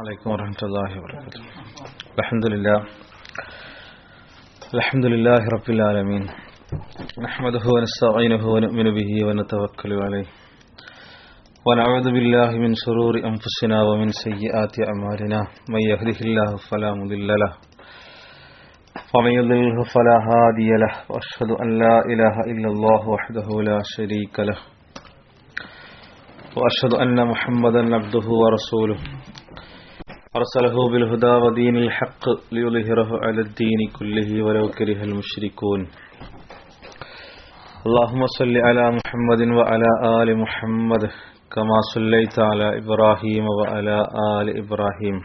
عليكم ورحمة الله وبركاته الحمد لله الحمد لله رب العالمين نحمده ونستعينه ونؤمن به ونتوكل عليه ونعوذ بالله من شرور أنفسنا ومن سيئات أعمالنا من يهده الله فلا مضل له ومن يضلله فلا هادي له وأشهد أن لا إله إلا الله وحده لا شريك له وأشهد أن محمدا عبده ورسوله أرسله بالهدى ودين الحق ليظهره على الدين كله ولو كره المشركون اللهم صل على محمد وعلى آل محمد كما صليت على إبراهيم وعلى آل إبراهيم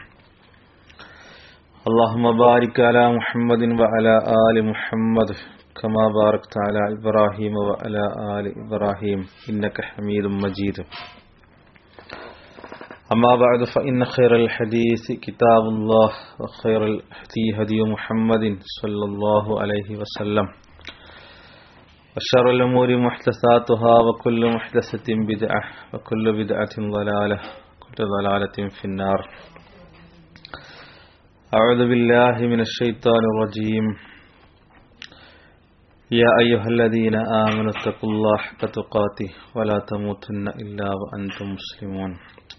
اللهم بارك على محمد وعلى آل محمد كما باركت على إبراهيم وعلى آل إبراهيم إنك حميد مجيد أما بعد فإن خير الحديث كتاب الله وخير الهدي هدي محمد صلى الله عليه وسلم وشر الأمور محدثاتها وكل محدثة بدعة وكل بدعة ضلالة وكل ضلالة في النار أعوذ بالله من الشيطان الرجيم يا أيها الذين آمنوا اتقوا الله حق تقاته ولا تموتن إلا وأنتم مسلمون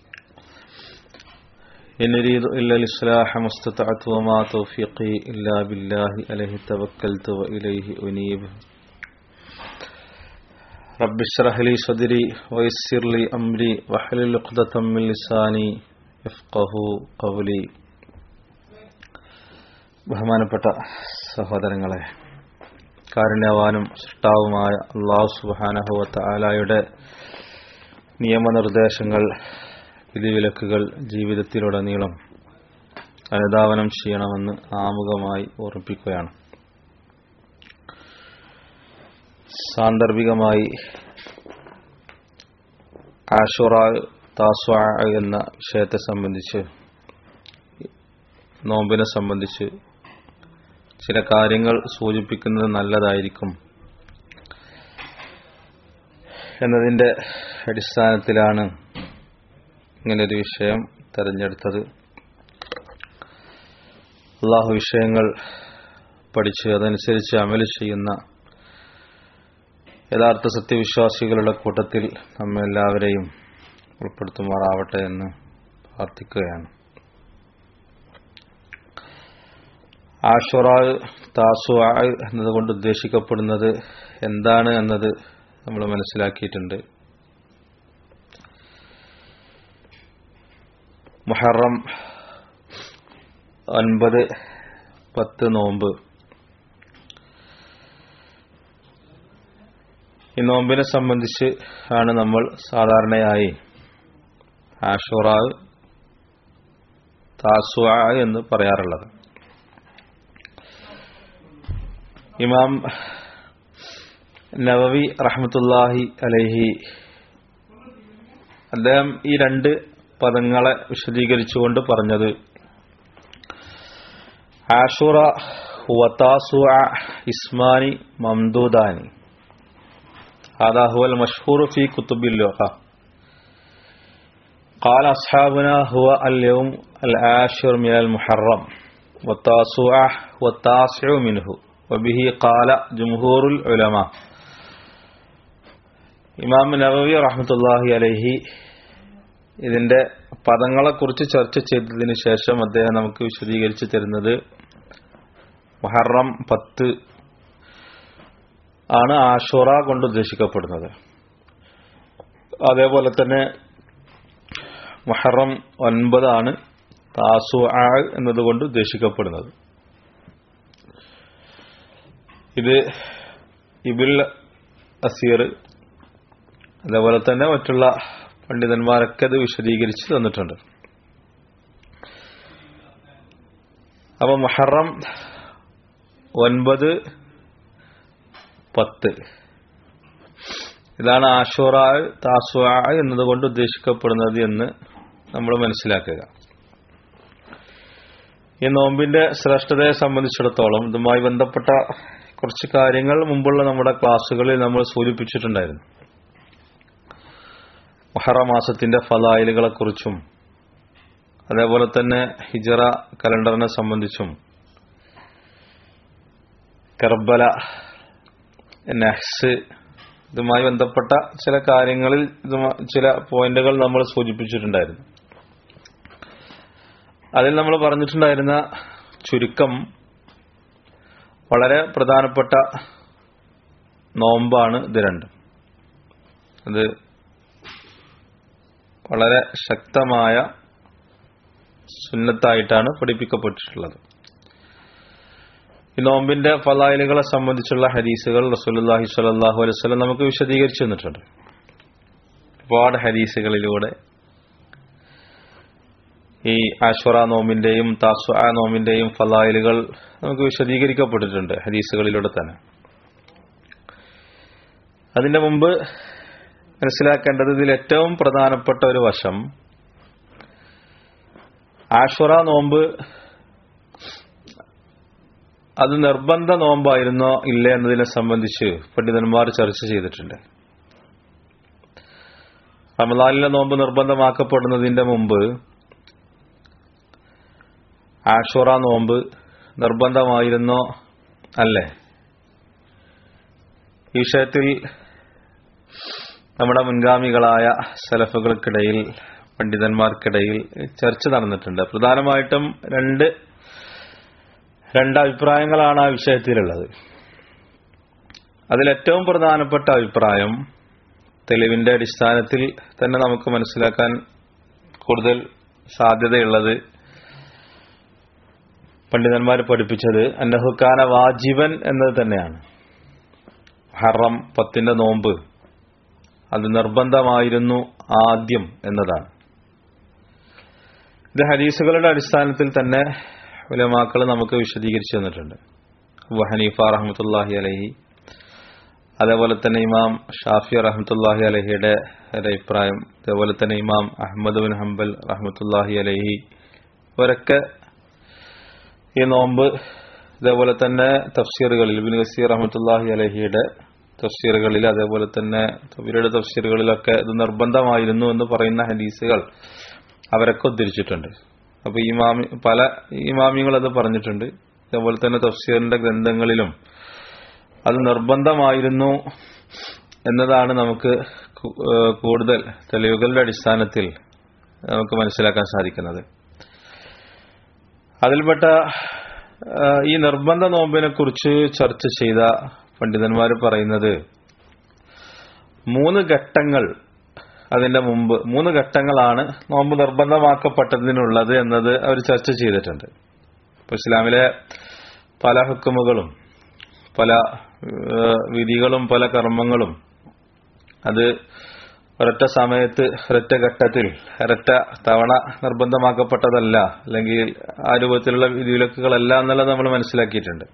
إن أريد إلا الإصلاح ما استطعت وما توفيقي إلا بالله عليه توكلت وإليه أنيب رب اشرح لي صدري ويسر لي أمري واحلل عقدة من لساني يفقه قولي ബഹുമാനപ്പെട്ട സഹോദരങ്ങളെ കാരുണ്യവാനും സൃഷ്ടാവുമായ അള്ളാഹു സുബാനഹുവത്ത ആലായുടെ നിയമനിർദ്ദേശങ്ങൾ വിധിവിലക്കുകൾ ജീവിതത്തിലുടനീളം അനുധാവനം ചെയ്യണമെന്ന് ആമുഖമായി ഓർമ്മിപ്പിക്കുകയാണ് സാന്ദർഭികമായി ആഷുറ താസ്വ എന്ന വിഷയത്തെ സംബന്ധിച്ച് നോമ്പിനെ സംബന്ധിച്ച് ചില കാര്യങ്ങൾ സൂചിപ്പിക്കുന്നത് നല്ലതായിരിക്കും എന്നതിൻ്റെ അടിസ്ഥാനത്തിലാണ് ഇങ്ങനൊരു വിഷയം തെരഞ്ഞെടുത്തത് അള്ളാഹു വിഷയങ്ങൾ പഠിച്ച് അതനുസരിച്ച് അമല് ചെയ്യുന്ന യഥാർത്ഥ സത്യവിശ്വാസികളുടെ കൂട്ടത്തിൽ നമ്മെല്ലാവരെയും ഉൾപ്പെടുത്തുമാറാവട്ടെ എന്ന് പ്രാർത്ഥിക്കുകയാണ് ആഷുറാ താസു എന്നതുകൊണ്ട് ഉദ്ദേശിക്കപ്പെടുന്നത് എന്താണ് എന്നത് നമ്മൾ മനസ്സിലാക്കിയിട്ടുണ്ട് മുഹറം ഒൻപത് പത്ത് നോമ്പ് ഈ നോമ്പിനെ സംബന്ധിച്ച് ആണ് നമ്മൾ സാധാരണയായി ആഷുറാ താസുവ എന്ന് പറയാറുള്ളത് ഇമാം നവവി റഹ്മത്തുല്ലാഹി അലൈഹി അദ്ദേഹം ഈ രണ്ട് പദങ്ങളെ വിശദീകരിച്ചുകൊണ്ട് പറഞ്ഞത് ആഷുറ വത്താസുഅ ഇസ്മാനി മംദൂദാനി هذا هو المشهور في كتب اللغة قال أصحابنا هو اليوم العاشر من المحرم والتاسع والتاسع منه وبه قال جمهور العلماء ഇമാം നവവി റഹ്മത്തുല്ലാഹി അലൈഹി ഇതിന്റെ പദങ്ങളെക്കുറിച്ച് ചർച്ച ചെയ്തതിന് ശേഷം അദ്ദേഹം നമുക്ക് വിശദീകരിച്ചു തരുന്നത് മുഹറം പത്ത് ആണ് ആഷുറ കൊണ്ട് ഉദ്ദേശിക്കപ്പെടുന്നത് അതേപോലെ തന്നെ മുഹറം ഒൻപതാണ് താസു എന്നതുകൊണ്ട് ഉദ്ദേശിക്കപ്പെടുന്നത് ഇത് ഇബിൽ അസീർ അതേപോലെ തന്നെ മറ്റുള്ള പണ്ഡിതന്മാരൊക്കെ അത് വിശദീകരിച്ച് തന്നിട്ടുണ്ട് അപ്പൊ മുഹറം ഒൻപത് പത്ത് ഇതാണ് ആഷുറ താസുവ എന്നതുകൊണ്ട് ഉദ്ദേശിക്കപ്പെടുന്നത് എന്ന് നമ്മൾ മനസ്സിലാക്കുക ഈ നോമ്പിന്റെ ശ്രേഷ്ഠതയെ സംബന്ധിച്ചിടത്തോളം ഇതുമായി ബന്ധപ്പെട്ട കുറച്ച് കാര്യങ്ങൾ മുമ്പുള്ള നമ്മുടെ ക്ലാസ്സുകളിൽ നമ്മൾ സൂചിപ്പിച്ചിട്ടുണ്ടായിരുന്നു മൊഹറ മാസത്തിന്റെ ഫലായിലുകളെക്കുറിച്ചും അതേപോലെ തന്നെ ഹിജറ കലണ്ടറിനെ സംബന്ധിച്ചും കർബല നെഹ്സ് ഇതുമായി ബന്ധപ്പെട്ട ചില കാര്യങ്ങളിൽ ഇതുമാ- ചില പോയിന്റുകൾ നമ്മൾ സൂചിപ്പിച്ചിട്ടുണ്ടായിരുന്നു അതിൽ നമ്മൾ പറഞ്ഞിട്ടുണ്ടായിരുന്ന ചുരുക്കം വളരെ പ്രധാനപ്പെട്ട നോമ്പാണ് ഇത് രണ്ടും അത് വളരെ ശക്തമായ സുന്നത്തായിട്ടാണ് പഠിപ്പിക്കപ്പെട്ടിട്ടുള്ളത് ഈ നോമ്പിന്റെ ഫലായിലുകളെ സംബന്ധിച്ചുള്ള ഹദീസുകൾ റസൂലുള്ളാഹി സ്വല്ലല്ലാഹു അലൈഹി വസല്ലം നമുക്ക് വിശദീകരിച്ചു തന്നിട്ടുണ്ട് ഒരുപാട് ഹദീസുകളിലൂടെ ഈ ആശ്വറ നോമിന്റെയും താസ്വ നോമിന്റെയും ഫലായിലുകൾ നമുക്ക് വിശദീകരിക്കപ്പെട്ടിട്ടുണ്ട് ഹദീസുകളിലൂടെ തന്നെ അതിന്റെ മുമ്പ് മനസ്സിലാക്കേണ്ടത് ഇതിൽ ഏറ്റവും പ്രധാനപ്പെട്ട ഒരു വശം ആശ്വറ നോമ്പ് അത് നിർബന്ധ നോമ്പായിരുന്നോ ഇല്ല എന്നതിനെ സംബന്ധിച്ച് പണ്ഡിതന്മാർ ചർച്ച ചെയ്തിട്ടുണ്ട് റമദാനിലെ നോമ്പ് നിർബന്ധമാക്കപ്പെടുന്നതിന്റെ മുമ്പ് ആഷുറ നോമ്പ് നിർബന്ധമായിരുന്നോ അല്ലേ ഈ വിഷയത്തിൽ നമ്മുടെ മുൻഗാമികളായ സലഫുകൾക്കിടയിൽ പണ്ഡിതന്മാർക്കിടയിൽ ചർച്ച നടന്നിട്ടുണ്ട് പ്രധാനമായിട്ടും രണ്ട് രണ്ട് അഭിപ്രായങ്ങളാണ് ആ വിഷയത്തിലുള്ളത് അതിലേറ്റവും പ്രധാനപ്പെട്ട അഭിപ്രായം തെളിവിന്റെ അടിസ്ഥാനത്തിൽ തന്നെ നമുക്ക് മനസ്സിലാക്കാൻ കൂടുതൽ സാധ്യതയുള്ളത് പണ്ഡിതന്മാർ പഠിപ്പിച്ചത് അന്നഹുക്കാന വാജിബൻ എന്നത് തന്നെയാണ് ഹറം പത്തിന്റെ നോമ്പ് അത് നിർബന്ധമായിരുന്നു ആദ്യം എന്നതാണ് ഇത് ഹദീസുകളുടെ അടിസ്ഥാനത്തിൽ തന്നെ ഉലമാക്കൾ നമുക്ക് വിശദീകരിച്ചു തന്നിട്ടുണ്ട് അബു ഹനീഫ റഹ്മത്തുല്ലാഹി അലഹി അതേപോലെ തന്നെ ഇമാം ഷാഫി റഹ്മത്തുല്ലാഹി അലഹിയുടെ ഒരു അഭിപ്രായം അതേപോലെ തന്നെ ഇമാം അഹമ്മദ് ബിൻ ഹംബൽ റഹ്മത്തുല്ലാഹി അലഹി ഇവരൊക്കെ ഈ നോമ്പ് ഇതേപോലെ തന്നെ തഫ്സീറുകളിൽ ബിൻ ഗസീർ റഹ്മത്തുല്ലാഹി അലഹിയുടെ തഫ്സീറുകളിൽ അതേപോലെ തന്നെ ഇവരുടെ തഫ്സീറുകളിലൊക്കെ ഇത് നിർബന്ധമായിരുന്നു എന്ന് പറയുന്ന ഹദീസുകൾ അവരൊക്കെ ഉദ്ധരിച്ചിട്ടുണ്ട് അപ്പൊ ഇമാമി പല ഇമാമികൾ അത് പറഞ്ഞിട്ടുണ്ട് അതേപോലെ തന്നെ തഫ്സീറിന്റെ ഗ്രന്ഥങ്ങളിലും അത് നിർബന്ധമായിരുന്നു എന്നതാണ് നമുക്ക് കു- ഏഹ് കൂടുതൽ തെളിവുകളുടെ അടിസ്ഥാനത്തിൽ നമുക്ക് മനസ്സിലാക്കാൻ സാധിക്കുന്നത് അതിൽപ്പെട്ട ആ, ഈ നിർബന്ധ നോമ്പിനെ കുറിച്ച് ചർച്ച ചെയ്ത പണ്ഡിതന്മാർ പറയുന്നത് മൂന്ന് ഘട്ടങ്ങൾ അതിന്റെ മുമ്പ് മൂന്ന് ഘട്ടങ്ങളാണ് നോമ്പ് നിർബന്ധമാക്കപ്പെട്ടതിനുള്ളത് എന്നത് അവർ ചർച്ച ചെയ്തിട്ടുണ്ട് ഇപ്പൊ ഇസ്ലാമിലെ പല ഹുക്കുമുകളും പല ഏഹ്, വിധികളും പല കർമ്മങ്ങളും അത് ഒരൊറ്റ സമയത്ത് ഒരൊറ്റ ഘട്ടത്തിൽ ഒരൊറ്റ തവണ നിർബന്ധമാക്കപ്പെട്ടതല്ല അല്ലെങ്കിൽ ആ രൂപത്തിലുള്ള വിധിവിലക്കുകളല്ല എന്നുള്ളത് നമ്മൾ മനസ്സിലാക്കിയിട്ടുണ്ട്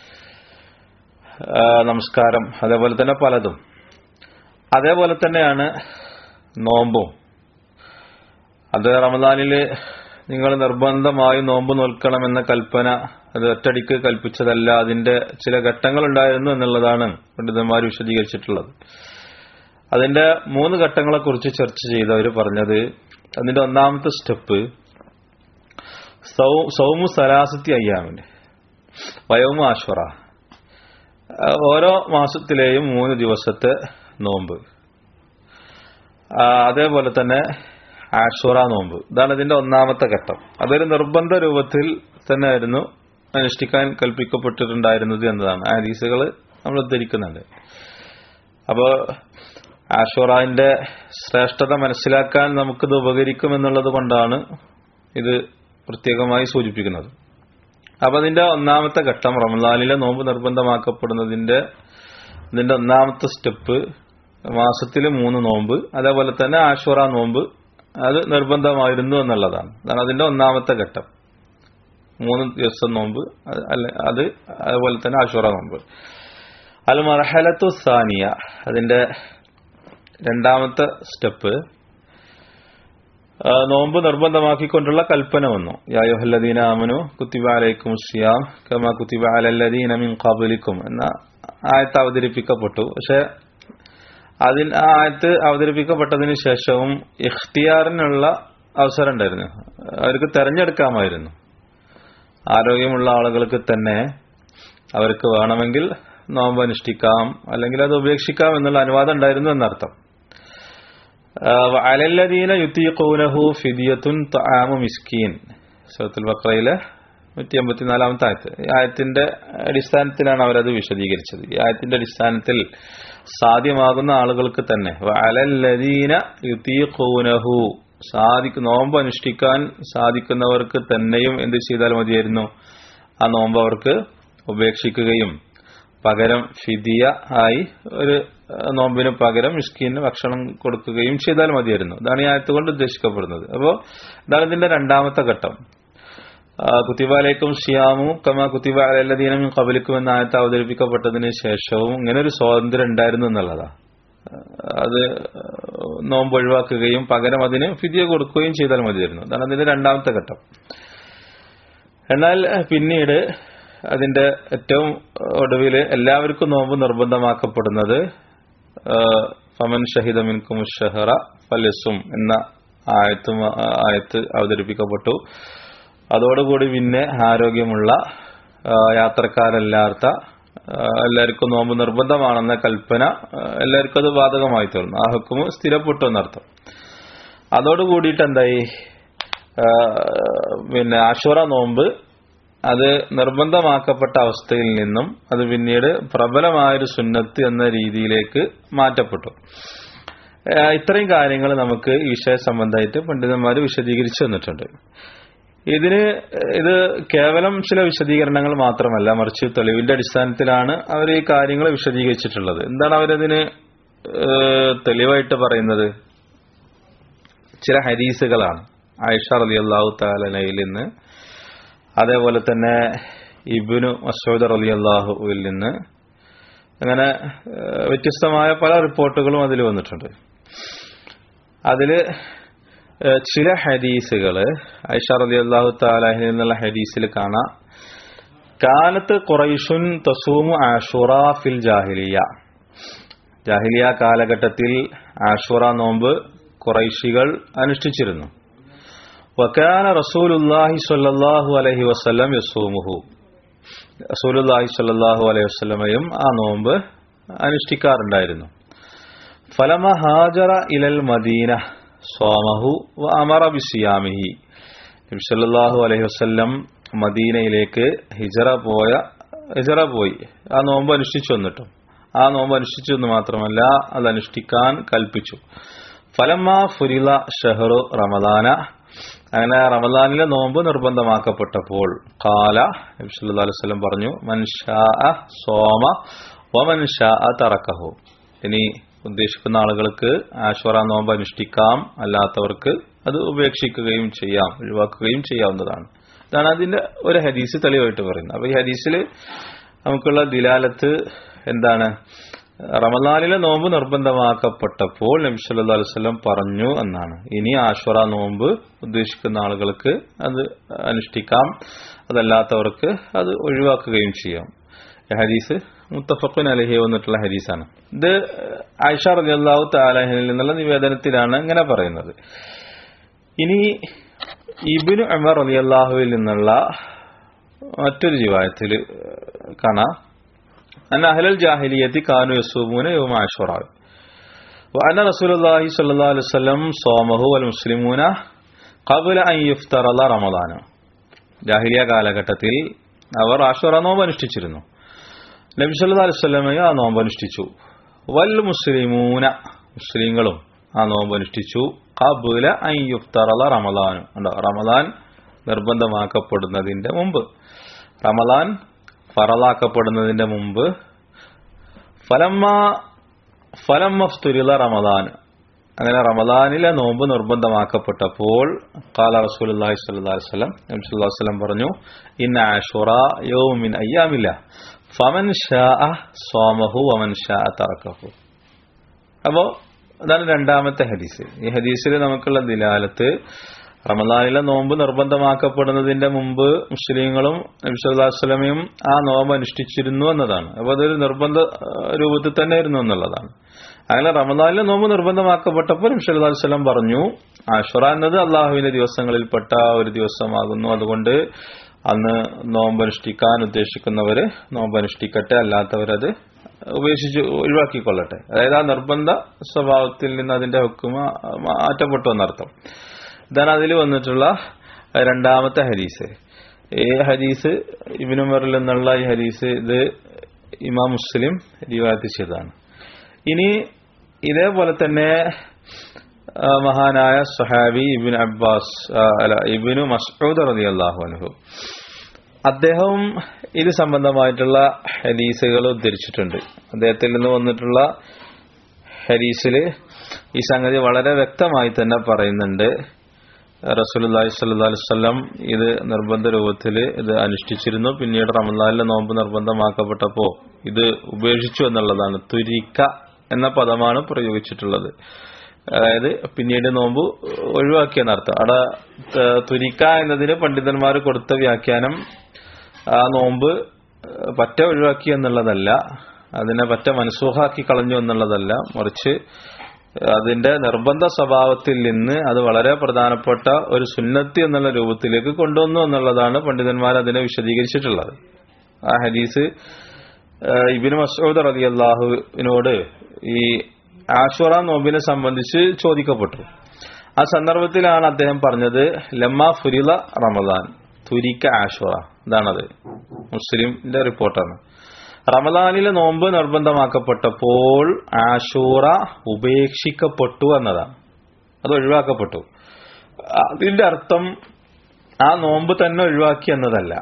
ആ, നമസ്കാരം അതേപോലെ തന്നെ പലതും അതേപോലെ തന്നെയാണ് നോമ്പും അത് റമദാനിൽ നിങ്ങൾ നിർബന്ധമായും നോമ്പ് നോൽക്കണമെന്ന കൽപ്പന അത് ഒറ്റടിക്ക് കൽപ്പിച്ചതല്ല അതിന്റെ ചില ഘട്ടങ്ങൾ ഉണ്ടായിരുന്നു എന്നുള്ളതാണ് പണ്ഡിതന്മാർ വിശദീകരിച്ചിട്ടുള്ളത് അതിന്റെ മൂന്ന് ഘട്ടങ്ങളെ കുറിച്ച് ചർച്ച ചെയ്തവർ പറഞ്ഞത് അതിന്റെ ഒന്നാമത്തെ സ്റ്റെപ്പ് സൗ- സൗമു സലാസത്തി അയ്യാമിന് വയവുമു ആശ്വറ ആ, ഓരോ മാസത്തിലെയും മൂന്ന് ദിവസത്തെ നോമ്പ് ആ, അതേപോലെ തന്നെ ആഷുറ നോമ്പ് ഇതാണ് ഇതിന്റെ ഒന്നാമത്തെ ഘട്ടം അതൊരു നിർബന്ധ രൂപത്തിൽ തന്നെ ആയിരുന്നു അനുഷ്ഠിക്കാൻ കൽപ്പിക്കപ്പെട്ടിട്ടുണ്ടായിരുന്നത് എന്നതാണ് ആ ഹദീസുകൾ നമ്മൾ ഉദ്ധരിക്കുന്നുണ്ട് അപ്പോ ആഷുറാന്റെ ശ്രേഷ്ഠത മനസ്സിലാക്കാൻ നമുക്കിത് ഉപകരിക്കുമെന്നുള്ളത് കൊണ്ടാണ് ഇത് പ്രത്യേകമായി സൂചിപ്പിക്കുന്നത് അപ്പൊ അതിന്റെ ഒന്നാമത്തെ ഘട്ടം റമദാനിലെ നോമ്പ് നിർബന്ധമാക്കപ്പെടുന്നതിന്റെ ഇതിന്റെ ഒന്നാമത്തെ സ്റ്റെപ്പ് മാസത്തിൽ മൂന്ന് നോമ്പ് അതേപോലെ തന്നെ ആശ്വറ നോമ്പ് അത് നിർബന്ധമായിരുന്നു എന്നുള്ളതാണ് അതാണ് അതിന്റെ ഒന്നാമത്തെ ഘട്ടം മൂന്ന് ദിവസം നോമ്പ് അത് അല്ല- അത് അതുപോലെ തന്നെ ആശ്വറ നോമ്പ് അൽ മർഹലത്തു സാനിയ അതിന്റെ രണ്ടാമത്തെ സ്റ്റെപ്പ് ആ, നോമ്പ് നിർബന്ധമാക്കിക്കൊണ്ടുള്ള കൽപ്പന വന്നു യായുഹല്ലദീന ആമനു കുത്തിബ അലൈക്കും ഷിയാം കമാ കുത്തിബ അലല്ലദീന മിൻ ഖബലിക്കും എന്ന ആയത്ത് അവതരിപ്പിക്കപ്പെട്ടു പക്ഷെ അതിൽ ആ ആയത്ത് അവതരിപ്പിക്കപ്പെട്ടതിന് ശേഷവും ഇഖ്തിയാറിനുള്ള അവസരം ഉണ്ടായിരുന്നു അവർക്ക് തെരഞ്ഞെടുക്കാമായിരുന്നു ആരോഗ്യമുള്ള ആളുകൾക്ക് തന്നെ അവർക്ക് വേണമെങ്കിൽ നോമ്പ് അനുഷ്ഠിക്കാം അല്ലെങ്കിൽ അത് ഉപേക്ഷിക്കാം എന്നുള്ള അനുവാദം ഉണ്ടായിരുന്നു എന്നർത്ഥം അലല്ലദീന യുത്തീഖൂനഹു ഫിദിയത്തുൻ തആമു മിസ്കീൻ സൂറത്തുൽ ബഖറയിലെ നൂറ്റി അമ്പത്തിനാലാമത്തെ ആയത്ത് ഈ ആയത്തിന്റെ അടിസ്ഥാനത്തിലാണ് അവരത് വിശദീകരിച്ചത് ഈ ആയത്തിന്റെ അടിസ്ഥാനത്തിൽ സാധ്യമാകുന്ന ആളുകൾക്ക് തന്നെ അലല്ലദീന യുത്തീഖൂനഹു സാധിക്കു നോമ്പ് അനുഷ്ഠിക്കാൻ സാധിക്കുന്നവർക്ക് തന്നെയും എന്ത് ചെയ്താൽ മതിയായിരുന്നു ആ നോമ്പ് അവർക്ക് ഉപേക്ഷിക്കുകയും പകരം ഫിദിയ ആയി ഒരു നോമ്പിന് പകരം മിസ്കീന് ഭക്ഷണം കൊടുക്കുകയും ചെയ്താൽ മതിയായിരുന്നു ഇതാണ് ഈ ആയത്ത് കൊണ്ട് ഉദ്ദേശിക്കപ്പെടുന്നത് അപ്പോൾ ഇതാണ് ഇതിന്റെ രണ്ടാമത്തെ ഘട്ടം കുത്തിബാലേക്കും ഷിയാമു കമ കുത്തിബ അലല്ലദീനും കബലിക്കും എന്ന ആയത്ത് അവതരിപ്പിക്കപ്പെട്ടതിന് ശേഷവും ഇങ്ങനെ ഒരു സ്വാതന്ത്ര്യം ഉണ്ടായിരുന്നു എന്നുള്ളതാണ് അത് നോമ്പ് ഒഴിവാക്കുകയും പകരം അതിന് ഫിദിയ കൊടുക്കുകയും ചെയ്താൽ മതിയായിരുന്നു അതാണ് അതിന്റെ രണ്ടാമത്തെ ഘട്ടം എന്നാൽ പിന്നീട് അതിന്റെ ഏറ്റവും ഒടുവിൽ എല്ലാവർക്കും നോമ്പ് നിർബന്ധമാക്കപ്പെടുന്നത് ഫമൻ ഷഹിദ മിൻകും ഷഹറ ഫലസും എന്ന ആയത്തും ആയത്ത് അവതരിപ്പിക്കപ്പെട്ടു അതോടുകൂടി പിന്നെ ആരോഗ്യമുള്ള യാത്രക്കാരല്ലാത്ത എല്ലാവർക്കും നോമ്പ് നിർബന്ധമാണെന്ന കൽപ്പന എല്ലാവർക്കും അത് ബാധകമായി തീർന്നു ആ ഹുക്കുമ് സ്ഥിരപ്പെട്ടു എന്നർത്ഥം അതോടുകൂടിയിട്ട് എന്തായി പിന്നെ ആശുറ നോമ്പ് അത് നിർബന്ധമാക്കപ്പെട്ട അവസ്ഥയിൽ നിന്നും അത് പിന്നീട് പ്രബലമായൊരു സുന്നത്ത് എന്ന രീതിയിലേക്ക് മാറ്റപ്പെട്ടു ഇത്രയും കാര്യങ്ങൾ നമുക്ക് ഈ വിഷയ സംബന്ധമായിട്ട് പണ്ഡിതന്മാർ വിശദീകരിച്ചു തന്നിട്ടുണ്ട് ഇതിന് ഇത് കേവലം ചില വിശദീകരണങ്ങൾ മാത്രമല്ല മറിച്ച് തെളിവിന്റെ അടിസ്ഥാനത്തിലാണ് അവർ ഈ കാര്യങ്ങൾ വിശദീകരിച്ചിട്ടുള്ളത് എന്താണ് അവരതിന് തെളിവായിട്ട് പറയുന്നത് ചില ഹരീസുകളാണ് ആയിഷ റലി അള്ളാഹു താലനയിൽ നിന്ന് അതേപോലെ തന്നെ ഇബിനു മസൂദ് റലി അള്ളാഹുവിൽ നിന്ന് അങ്ങനെ വ്യത്യസ്തമായ പല റിപ്പോർട്ടുകളും അതിൽ വന്നിട്ടുണ്ട് അതില് ചില ഹദീസുകള് ഐഷ റലി അള്ളാഹു താലാഹിൽ നിന്നുള്ള ഹദീസിൽ കാണാം കാലത്ത് കുറൈഷുൻ തസൂമു ആഷുറ ഫിൽ ജാഹിലിയ ജാഹിലിയ കാലഘട്ടത്തിൽ ആഷുറ നോമ്പ് കുറൈശികൾ അനുഷ്ഠിച്ചിരുന്നു വക്കാന റസൂലുല്ലാഹി സ്വല്ലല്ലാഹു അലൈഹി വസല്ലം യസൂമുഹു റസൂലുല്ലാഹി സ്വല്ലല്ലാഹു അലൈഹി വസല്ലമയും ആ നോമ്പ് അനുഷ്ഠിക്കാറുണ്ടായിരുന്നു ഫലമ ഹാജറ ഇലൽ മദീന സ്വാമഹു വ അമറ ബിസിയാമിഹി നബി സല്ലല്ലാഹു അലൈഹി വസല്ലം മദീനയിലേക്ക് ഹിജറ പോയ ഹിജറ പോയി ആ നോമ്പ് അനുഷ്ഠിച്ചു വന്നിട്ടും ആ നോമ്പ് അനുഷ്ഠിച്ചു എന്ന് മാത്രമല്ല അത് അനുഷ്ഠിക്കാൻ കൽപ്പിച്ചു ഫലമ്മ ഫുരില ഷഹറു റമദാന അങ്ങനെ റമദാനിലെ നോമ്പ് നിർബന്ധമാക്കപ്പെട്ടപ്പോൾ കാല നബി സല്ലല്ലാഹു അലൈഹി വസല്ലം പറഞ്ഞു മൻഷാ സോമ വമൻഷാ തറക്കഹു ഇനി ഉദ്ദേശിക്കുന്ന ആളുകൾക്ക് ആശ്വറ നോമ്പ് അനുഷ്ഠിക്കാം അല്ലാത്തവർക്ക് അത് ഉപേക്ഷിക്കുകയും ചെയ്യാം ഒഴിവാക്കുകയും ചെയ്യാവുന്നതാണ് ഇതാണ് അതിന്റെ ഒരു ഹദീസ് തെളിവായിട്ട് പറയുന്നത് അപ്പൊ ഈ ഹദീസിൽ നമുക്കുള്ള ദിലാലത്ത് എന്താണ് റമദാനിലെ നോമ്പ് നിർബന്ധമാക്കപ്പെട്ടപ്പോൾ നബി സല്ലല്ലാഹു അലൈഹി വസല്ലം പറഞ്ഞു എന്നാണ് ഇനി ആശ്വറ നോമ്പ് ഉദ്ദേശിക്കുന്ന ആളുകൾക്ക് അത് അനുഷ്ഠിക്കാം അതല്ലാത്തവർക്ക് അത് ഒഴിവാക്കുകയും ചെയ്യാം ഹദീസ് മുത്തഫഖുൻ അലഹി വന്നിട്ടുള്ള ഹദീസാണ് ഇത് ആയിഷ റളിയല്ലാഹു തആലഹിൽ നിന്നുള്ള നിവേദനത്തിലാണ് ഇങ്ങനെ പറയുന്നത് ഇനി ഇബ്നു ഉമർ റളിയല്ലാഹുവിൽ നിന്നുള്ള മറ്റൊരു ജീവായത്തിൽ കാണാം അന്ന അഹ്ലൽ ജാഹിലിയത്തി കാനു യസൂമൂന യൗമ ആശുറ وأن رسول الله صلى الله عليه وسلم صومه والمسلمون قبل أن يفترض رمضان ജാഹിലിയ കാലഘട്ടത്തിൽ അവർ ആശുറ നോമ്പ് അനുഷ്ഠിച്ചിരുന്നു നബി സല്ലല്ലാഹു അലൈഹി വസല്ലമയെ ആ നോമ്പ് അനുഷ്ഠിച്ചു വൽ മുസ്ലിമൂന മുസ്ലിങ്ങളും ആ നോമ്പ് അനുഷ്ഠിച്ചു ഖബുല അൻ യുഫ്തറല റമദാൻ ഉണ്ടോ റമദാൻ നിർബന്ധമാക്കപ്പെടുന്നതിന്റെ മുമ്പ് റമദാൻ ഫറലാക്കപ്പെടുന്നതിന്റെ മുമ്പ് ഫലമ്മ ഫലം മഫ്തുരില റമദാൻ അങ്ങനെ റമദാനിലെ നോമ്പ് നിർബന്ധമാക്കപ്പെട്ടപ്പോൾ കാല റസൂലുള്ളാഹി സ്വല്ലല്ലാഹു അലൈഹി വസല്ലം നബി സല്ലല്ലാഹു അലൈഹി വസല്ലം പറഞ്ഞു ഇന്ന ആശുറ യൗമിൻ അയ്യാമില്ല ഫമൻ ഷാ സോമഹു വമൻ ഷാ തറക്കഹു അപ്പോ അതാണ് രണ്ടാമത്തെ ഹദീസ് ഈ ഹദീസിൽ നമുക്കുള്ള ദിലാലത്ത് റമദാനിലെ നോമ്പ് നിർബന്ധമാക്കപ്പെടുന്നതിന്റെ മുമ്പ് മുസ്ലിങ്ങളും നബിസ്വല്ലാസ്ലമയും ആ നോമ്പ് അനുഷ്ഠിച്ചിരുന്നു എന്നതാണ് അപ്പൊ അതൊരു നിർബന്ധ രൂപത്തിൽ തന്നെ ആയിരുന്നു എന്നുള്ളതാണ് അങ്ങനെ റമദാനിലെ നോമ്പ് നിർബന്ധമാക്കപ്പെട്ടപ്പോൾ നബ്സല്ലാ വല്ലം പറഞ്ഞു ആഷുറ എന്നത് അള്ളാഹുവിന്റെ ദിവസങ്ങളിൽപ്പെട്ട ഒരു ദിവസമാകുന്നു അതുകൊണ്ട് അന്ന് നോമ്പനുഷ്ഠിക്കാൻ ഉദ്ദേശിക്കുന്നവര് നോമ്പനുഷ്ഠിക്കട്ടെ അല്ലാത്തവരത് ഉപേക്ഷിച്ച് ഒഴിവാക്കിക്കൊള്ളട്ടെ അതായത് ആ നിർബന്ധ സ്വഭാവത്തിൽ നിന്ന് അതിന്റെ ഹുക്കുമ മാറ്റപ്പെട്ടു എന്നർത്ഥം ഇതാണ് അതിൽ വന്നിട്ടുള്ള രണ്ടാമത്തെ ഹരീസ് ഈ ഹരീസ് ഇബിനുമറിൽ നിന്നുള്ള ഈ ഹരീസ് ഇത് ഇമാം മുസ്ലിം റിവായത്ത് ചെയ്തതാണ് ഇനി ഇതേപോലെ തന്നെ ആ, മഹാനായ സഹാബി ഇബിൻ അബ്ബാസ് ആ, അല്ല ഇബിനു മസ്ഊദ് റതി അള്ളാഹു അനുഹു അദ്ദേഹവും ഇത് സംബന്ധമായിട്ടുള്ള ഹദീസുകൾ ഉദ്ധരിച്ചിട്ടുണ്ട് അദ്ദേഹത്തിൽ നിന്ന് വന്നിട്ടുള്ള ഹദീസിൽ ഈ സംഗതി വളരെ വ്യക്തമായി തന്നെ പറയുന്നുണ്ട് റസൂലുള്ളാഹി സ്വല്ലല്ലാഹു അലൈഹി വസല്ലം ഇത് നിർബന്ധ രൂപത്തിൽ ഇത് അനുഷ്ഠിച്ചിരുന്നു പിന്നീട് റമദാനിലെ നോമ്പ് നിർബന്ധമാക്കപ്പെട്ടപ്പോൾ ഇത് ഉപേക്ഷിച്ചു എന്നുള്ളതാണ് തുരിക്ക എന്ന പദമാണ് പ്രയോഗിച്ചിട്ടുള്ളത് അതായത് പിന്നീട് നോമ്പ് ഒഴിവാക്കിയെന്നർത്ഥം അവിടെ ത- തുരിക്ക എന്നതിന് പണ്ഡിതന്മാർ കൊടുത്ത വ്യാഖ്യാനം ആ നോമ്പ് പറ്റ ഒഴിവാക്കി എന്നുള്ളതല്ല അതിനെ പറ്റ മനസ്സൂഹാക്കി കളഞ്ഞു എന്നുള്ളതല്ല മറിച്ച് അതിന്റെ നിർബന്ധ സ്വഭാവത്തിൽ നിന്ന് അത് വളരെ പ്രധാനപ്പെട്ട ഒരു സുന്നത്തി എന്നുള്ള രൂപത്തിലേക്ക് കൊണ്ടുവന്നു എന്നുള്ളതാണ് പണ്ഡിതന്മാർ അതിനെ വിശദീകരിച്ചിട്ടുള്ളത് ആ ഹദീസ് ഏഹ്, ഇബ്നു മസ്ഊദ് റതി അള്ളാഹുവിനോട് ഈ ആഷുറ നോമ്പിനെ സംബന്ധിച്ച് ചോദിക്കപ്പെട്ടു ആ സന്ദർഭത്തിലാണ് അദ്ദേഹം പറഞ്ഞത് ലമ്മ ഫുരില റമദാൻ തുരിക്ക ആഷുറ ഇതാണത് മുസ്ലിമിന്റെ റിപ്പോർട്ടാണ് റമദാനിലെ നോമ്പ് നിർബന്ധമാക്കപ്പെട്ടപ്പോൾ ആഷൂറ ഉപേക്ഷിക്കപ്പെട്ടു എന്നതാണ് അത് ഒഴിവാക്കപ്പെട്ടു അതിന്റെ അർത്ഥം ആ നോമ്പ് തന്നെ ഒഴിവാക്കി എന്നതല്ല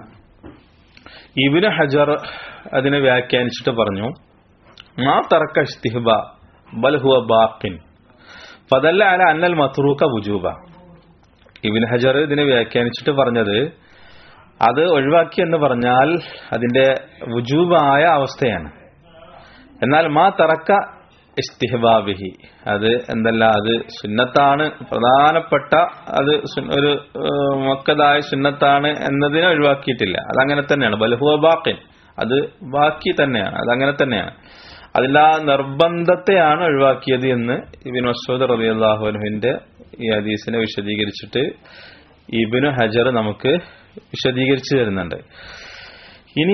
ഇബിന് ഹജർ അതിനെ വ്യാഖ്യാനിച്ചിട്ട് പറഞ്ഞു മാ തറക്ക ഇസ്തിഹ്ബ ബൽ ഹുവ ബാഖിൻ ഫദല്ല അല അന്നൽ മത്റൂക്ക വുജൂബ ഇബിൻ ഹജർ ഇതിനെ വ്യാഖ്യാനിച്ചിട്ട് പറഞ്ഞത് അത് ഒഴിവാക്കി എന്ന് പറഞ്ഞാൽ അതിന്റെ വുജൂബായ അവസ്ഥയാണ് എന്നാൽ മാ തറക്ക ഇസ്തിഹബാബിഹി അത് എന്തല്ല അത് സുന്നത്താണ് പ്രധാനപ്പെട്ട അത് സു- ഒരു ഏഹ്, മക്കതായ സുന്നത്താണ് എന്നതിനെ ഒഴിവാക്കിയിട്ടില്ല അതങ്ങനെ തന്നെയാണ് ബൽഹുവ ബാക്കിൻ അത് ബാക്കി തന്നെയാണ് അതങ്ങനെ തന്നെയാണ് അതിൽ ആ നിർബന്ധത്തെയാണ് ഒഴിവാക്കിയത് എന്ന് ഇബിൻ മസൂദ് റബി അള്ളാഹുവിന്റെ ഈ ഹദീസിനെ വിശദീകരിച്ചിട്ട് ഇബിനു ഹജർ നമുക്ക് വിശദീകരിച്ചു തരുന്നുണ്ട് ഇനി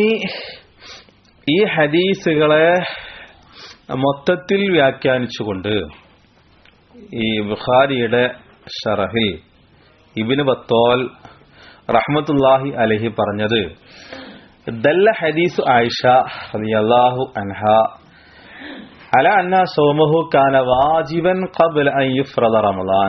ഈ ഹദീസുകളെ മൊത്തത്തിൽ വ്യാഖ്യാനിച്ചുകൊണ്ട് ഈ ബുഖാരിയുടെ ഷറഹിൽ ഇബിന് ബത്തോൽ റഹ്മത്തുല്ലാഹി അലഹി പറഞ്ഞത് ദല്ല ഹദീസ് ആയിഷ റളിയല്ലാഹു അൻഹ അല അന്ന സോമഹു കാന വാജിബൻ ഖബ്ല അൻ യുഫ്റദ റമളാൻ